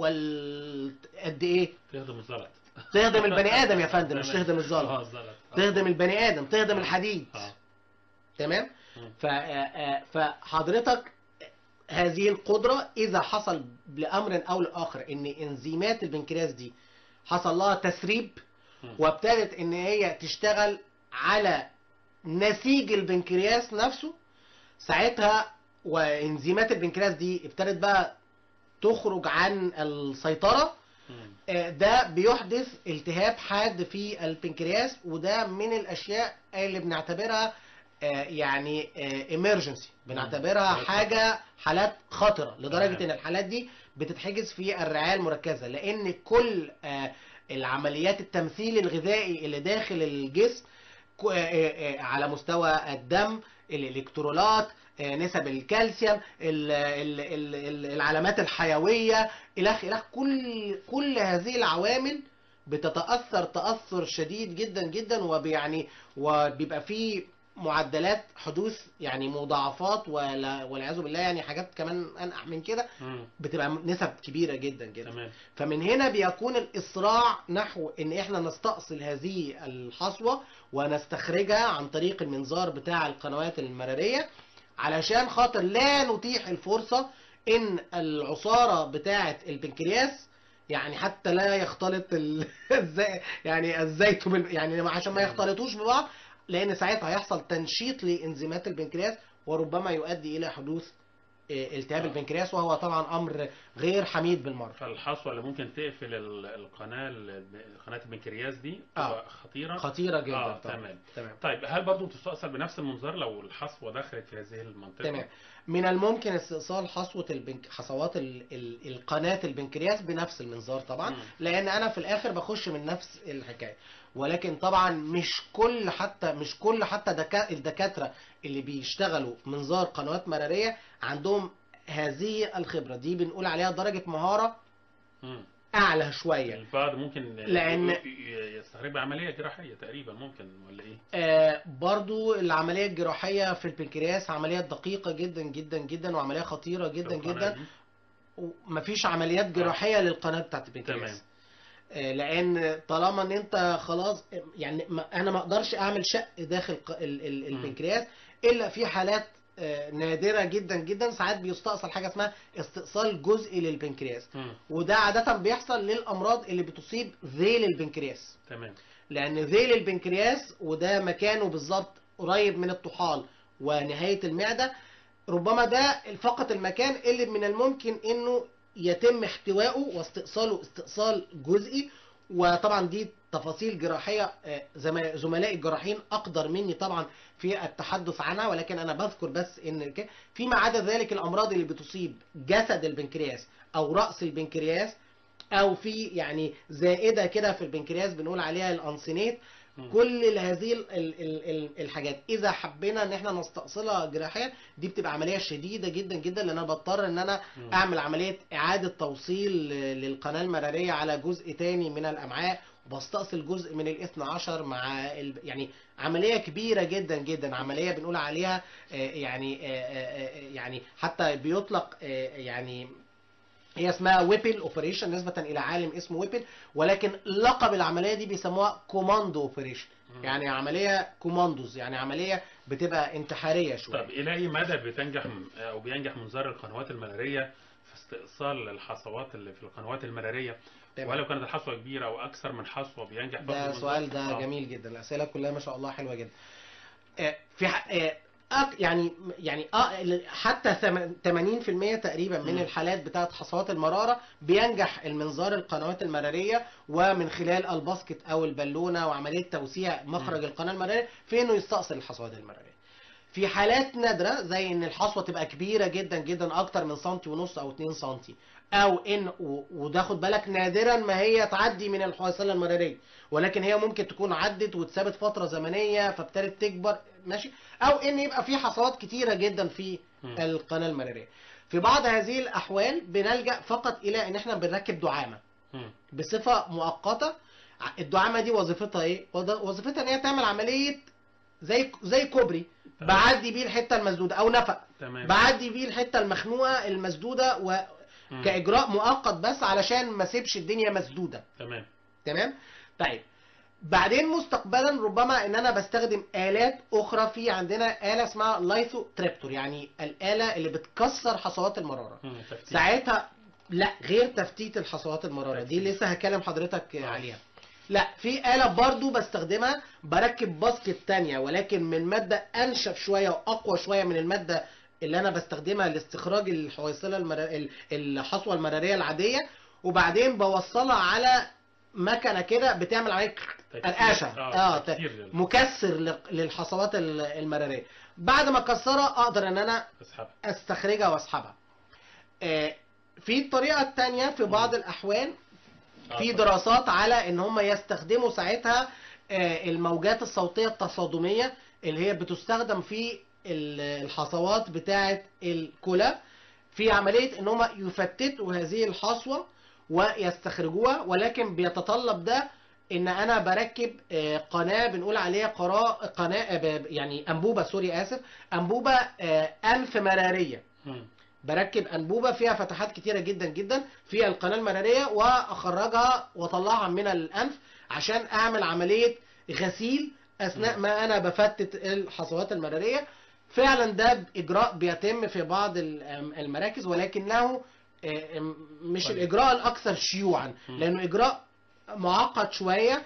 وال قد ايه تهضم الزلط تهضم البني ادم يا فندم مش تمام. تهضم الزلط اه الزلط آه. تهضم البني ادم تهضم الحديد اه تمام مم. ف- آه، آه، فحضرتك هذه القدرة إذا حصل لأمر أو لآخر إن إنزيمات البنكرياس دي حصل لها تسريب مم. وابتدت إن هي تشتغل على نسيج البنكرياس نفسه ساعتها وإنزيمات البنكرياس دي ابتدت بقى تخرج عن السيطرة مم. آه، ده بيحدث التهاب حاد في البنكرياس وده من الاشياء اللي بنعتبرها آه، يعني ايمرجنسي بنعتبرها مم. حاجه حالات خطره لدرجه تمام. ان الحالات دي بتتحجز في الرعايه المركزه لان كل آه، العمليات التمثيل الغذائي اللي داخل الجسم كو- آه، آه، آه، على مستوى الدم الالكترولات آه، نسب الكالسيوم ال- ال- ال- ال- العلامات الحيويه الخ الخ كل كل هذه العوامل بتتاثر تاثر شديد جدا جدا وبيعني وبيبقى فيه معدلات حدوث يعني مضاعفات ولا والعياذ بالله يعني حاجات كمان انقح من كده مم. بتبقى نسب كبيره جدا جدا تمام فمن هنا بيكون الإسراع نحو إن إحنا نستأصل هذه الحصوة ونستخرجها عن طريق المنظار بتاع القنوات المرارية علشان خاطر لا نتيح الفرصة إن العصارة بتاعة البنكرياس يعني حتى لا يختلط ال... الزي... يعني الزيت بال... يعني عشان ما يختلطوش ببعض لأن ساعتها هيحصل تنشيط لإنزيمات البنكرياس وربما يؤدي إلى حدوث آه، التهاب آه. البنكرياس وهو طبعا أمر غير حميد بالمرة فالحصوة اللي ممكن تقفل ال- القناة ال- قناة البنكرياس دي آه. تبقى خطيرة خطيرة جدا اه طبعا. تمام تمام طيب هل برضو تستأصل بنفس المنظار لو الحصوة دخلت في هذه المنطقة؟ تمام من الممكن استئصال حصوة البنك حصوات ال... ال... القناة البنكرياس بنفس المنظار طبعا مم. لان انا في الاخر بخش من نفس الحكاية ولكن طبعا مش كل حتى مش كل حتى دكا... الدكاترة اللي بيشتغلوا في منظار قنوات مرارية عندهم هذه الخبرة دي بنقول عليها درجة مهارة مم. اعلى شوية البعض ممكن لأن- ي- ي- يستغرب عمليه جراحيه تقريبا ممكن ولا ايه؟ آه برضو العملية الجراحية في البنكرياس عملية دقيقة جدا جدا جدا وعملية خطيرة جدا القناة جدا دي؟ ومفيش عمليات جراحية للقناة بتاعت البنكرياس تمام آه، لان طالما ان انت خلاص يعني ما انا ما اقدرش اعمل شق داخل ق- ال- ال- مم. البنكرياس الا في حالات آه، نادره جدا جدا ساعات بيستأصل حاجه اسمها استئصال جزئي للبنكرياس مم. وده عاده بيحصل للامراض اللي بتصيب ذيل البنكرياس تمام لان ذيل البنكرياس وده مكانه بالظبط قريب من الطحال ونهايه المعده ربما ده فقط المكان اللي من الممكن انه يتم احتوائه واستئصاله استئصال جزئي وطبعا دي تفاصيل جراحيه آه، زم- زملائي الجراحين اقدر مني طبعا في التحدث عنها ولكن انا بذكر بس ان ك- فيما عدا ذلك الامراض اللي بتصيب جسد البنكرياس او راس البنكرياس او في يعني زائده كده في البنكرياس بنقول عليها الانسينيت مم. كل هذه ال- ال- ال- ال- الحاجات اذا حبينا ان احنا نستأصلها جراحيا دي بتبقى عمليه شديده جدا جدا لان انا بضطر ان انا مم. اعمل عمليه اعاده توصيل ل- للقناه المراريه على جزء تاني من الامعاء وبستأصل جزء من الاثنى عشر مع ال... يعني عمليه كبيره جدا جدا عمليه بنقول عليها آه، يعني آه، آه، آه، يعني حتى بيطلق آه، يعني هي اسمها ويبل اوبريشن نسبة الى عالم اسمه ويبل ولكن لقب العملية دي بيسموها كوماندو اوبريشن مم. يعني عملية كوماندوز يعني عملية بتبقى انتحارية شوية طب الى اي مدى بتنجح او بينجح منظار القنوات المراريه في استئصال الحصوات اللي في القنوات المراريه تمام. ولو كانت الحصوه كبيره او اكثر من حصوه بينجح برضه ده المنظار؟ سؤال ده آه. جميل جدا الاسئله كلها ما شاء الله حلوه جدا آه، في ح- آه، أك- يعني يعني اه ال- حتى ثم- 80% تقريبا من مم. الحالات بتاعت حصوات المراره بينجح المنظار القنوات المراريه ومن خلال الباسكت او البالونه وعمليه توسيع مخرج مم. القناه المراريه في انه يستأصل الحصوات المراريه في حالات نادره زي ان الحصوه تبقى كبيره جدا جدا اكتر من سنتي ونص او 2 سنتي او ان و- وده خد بالك نادرا ما هي تعدي من الحويصله المراريه ولكن هي ممكن تكون عدت واتثبت فتره زمنيه فابتدت تكبر ماشي او ان يبقى في حصوات كتيره جدا في مم. القناه المراريه في بعض هذه الاحوال بنلجا فقط الى ان احنا بنركب دعامه مم. بصفه مؤقته ع- الدعامه دي وظيفتها ايه وظ- وظيفتها ان هي تعمل عمليه زي زي كوبري تمام. بعدي بيه الحته المسدوده او نفق تمام بعدي بيه الحته المخنوقه المسدوده مم. وكاجراء مؤقت بس علشان ما اسيبش الدنيا مسدوده تمام تمام طيب بعدين مستقبلا ربما ان انا بستخدم الات اخرى في عندنا اله اسمها لايثو تريبتور يعني الاله اللي بتكسر حصوات المراره مم. تفتيت. ساعتها لا غير تفتيت الحصوات المراره دي تفتيت. لسه هكلم حضرتك آه. عليها لا في آلة برضو بستخدمها بركب باسكت تانية ولكن من مادة أنشف شوية وأقوى شوية من المادة اللي أنا بستخدمها لاستخراج الحويصلة المر... ال- الحصوة المرارية العادية وبعدين بوصلها على مكنة كده بتعمل عليك تكسير. قرقشة اه اه ت- تكسير لل- مكسر لل- للحصوات ال- المرارية بعد ما اكسرها اقدر ان انا اسحبها استخرجها واسحبها آه، في الطريقة التانية في بعض الأحوال آه، في طبعا. دراسات على ان هم يستخدموا ساعتها آه، الموجات الصوتية التصادمية اللي هي بتستخدم في ال- الحصوات بتاعة الكلى في عملية ان هم يفتتوا هذه الحصوة ويستخرجوها ولكن بيتطلب ده ان انا بركب آه، قناة بنقول عليها قراء قناة آه، ب- يعني انبوبة سوري اسف انبوبة آه، انف مرارية مم. بركب انبوبه فيها فتحات كتيره جدا جدا في القناه المراريه واخرجها واطلعها من الانف عشان اعمل عمليه غسيل اثناء مم. ما انا بفتت الحصوات المراريه فعلا ده اجراء بيتم في بعض ال- المراكز ولكنه آه، مش طيب. الاجراء الاكثر شيوعا مم. لانه اجراء معقد شويه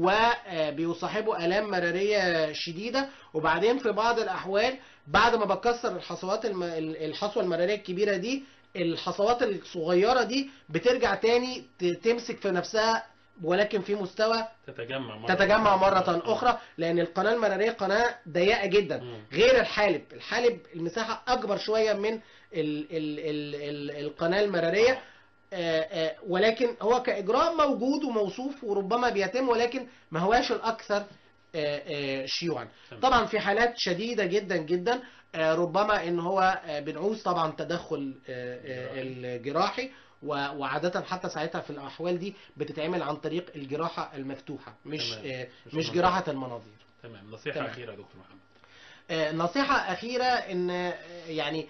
وبيصاحبه الام مراريه شديده وبعدين في بعض الاحوال بعد ما بكسر الحصوات الم... الحصوه المراريه الكبيره دي الحصوات الصغيره دي بترجع تاني ت- تمسك في نفسها ولكن في مستوى تتجمع مرة تتجمع مرة مم. أخرى لأن القناة المرارية قناة ضيقة جدا مم. غير الحالب الحالب المساحة أكبر شوية من ال ال ال ال القناة المرارية آه، آه، ولكن هو كإجراء موجود وموصوف وربما بيتم ولكن ما هواش الأكثر آه، آه، شيوعا تمام. طبعا في حالات شديدة جدا جدا آه، ربما ان هو آه، بنعوز طبعا تدخل آه، آه، الجراحي و- وعادة حتى ساعتها في الأحوال دي بتتعمل عن طريق الجراحة المفتوحة مش تمام. آه، مش مش المنظار. جراحة المناظير تمام نصيحة تمام. أخيرة يا دكتور محمد آه، نصيحة أخيرة إن آه، يعني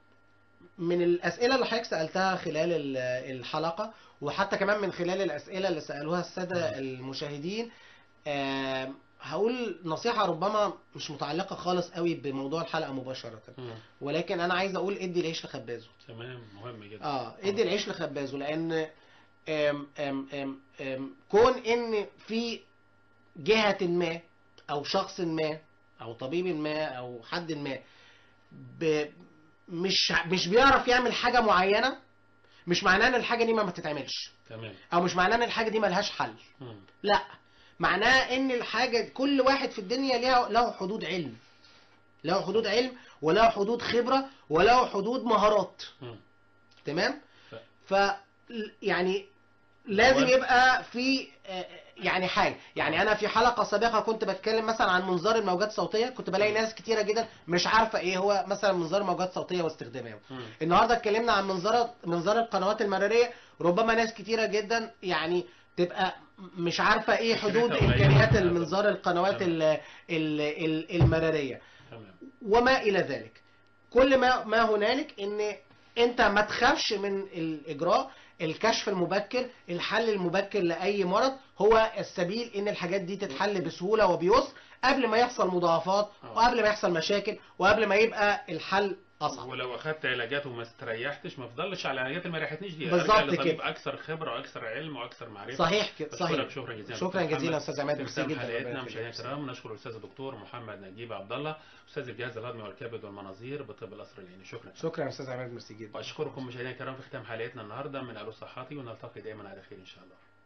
من الأسئلة اللي حضرتك سألتها خلال ال- الحلقة وحتى كمان من خلال الأسئلة اللي سألوها السادة المشاهدين آه، هقول نصيحة ربما مش متعلقة خالص قوي بموضوع الحلقة مباشرة مم. ولكن أنا عايز أقول ادي العيش لخبازه تمام مهم جدا اه ادي العيش لخبازه لأن آم آم آم آم كون إن في جهة ما أو شخص ما أو طبيب ما أو حد ما ب... مش مش بيعرف يعمل حاجة معينة مش معناه ان الحاجة دي ما بتتعملش تمام او مش معناه ان الحاجة دي ملهاش حل مم. لا معناه ان الحاجة كل واحد في الدنيا لها له حدود علم له حدود علم وله حدود خبرة وله حدود مهارات مم. تمام ف- ف يعني لازم أول- يبقى في آه، يعني حاجه يعني انا في حلقه سابقه كنت بتكلم مثلا عن منظار الموجات الصوتيه كنت بلاقي ناس كتيره جدا مش عارفه ايه هو مثلا منظار الموجات الصوتيه واستخدامه مم. النهارده اتكلمنا عن منظار منظار القنوات المراريه ربما ناس كتيره جدا يعني تبقى مش عارفه ايه حدود إمكانياتها قليلة. امكانيات المنظار القنوات ال- ال- ال- المراريه تمام وما الى ذلك كل ما ما هنالك ان انت ما تخافش من الاجراء الكشف المبكر الحل المبكر لاي مرض هو السبيل ان الحاجات دي تتحل بسهوله وبيسر قبل ما يحصل مضاعفات آه. وقبل ما يحصل مشاكل وقبل ما يبقى الحل اصعب ولو اخدت علاجات وما استريحتش ما افضلش على العلاجات اللي ما ريحتنيش دي بالظبط أرجع لطبيب كده. اكثر خبره واكثر علم واكثر معرفه صحيح كده بشكرك صحيح شكرا جزيلا شكرا دكتور جزيلا محمد. استاذ عماد ميرسي ختام جدا حلقتنا ربنا مشاهدينا يخليك. الكرام نشكر الاستاذ الدكتور محمد نجيب عبد الله استاذ الجهاز الهضمي والكبد والمناظير بطب القصر العيني شكرا شكرا استاذ عماد ميرسي جدا واشكركم مشاهدينا الكرام في ختام حلقتنا النهارده من الو صحاتي ونلتقي دائما على خير ان شاء الله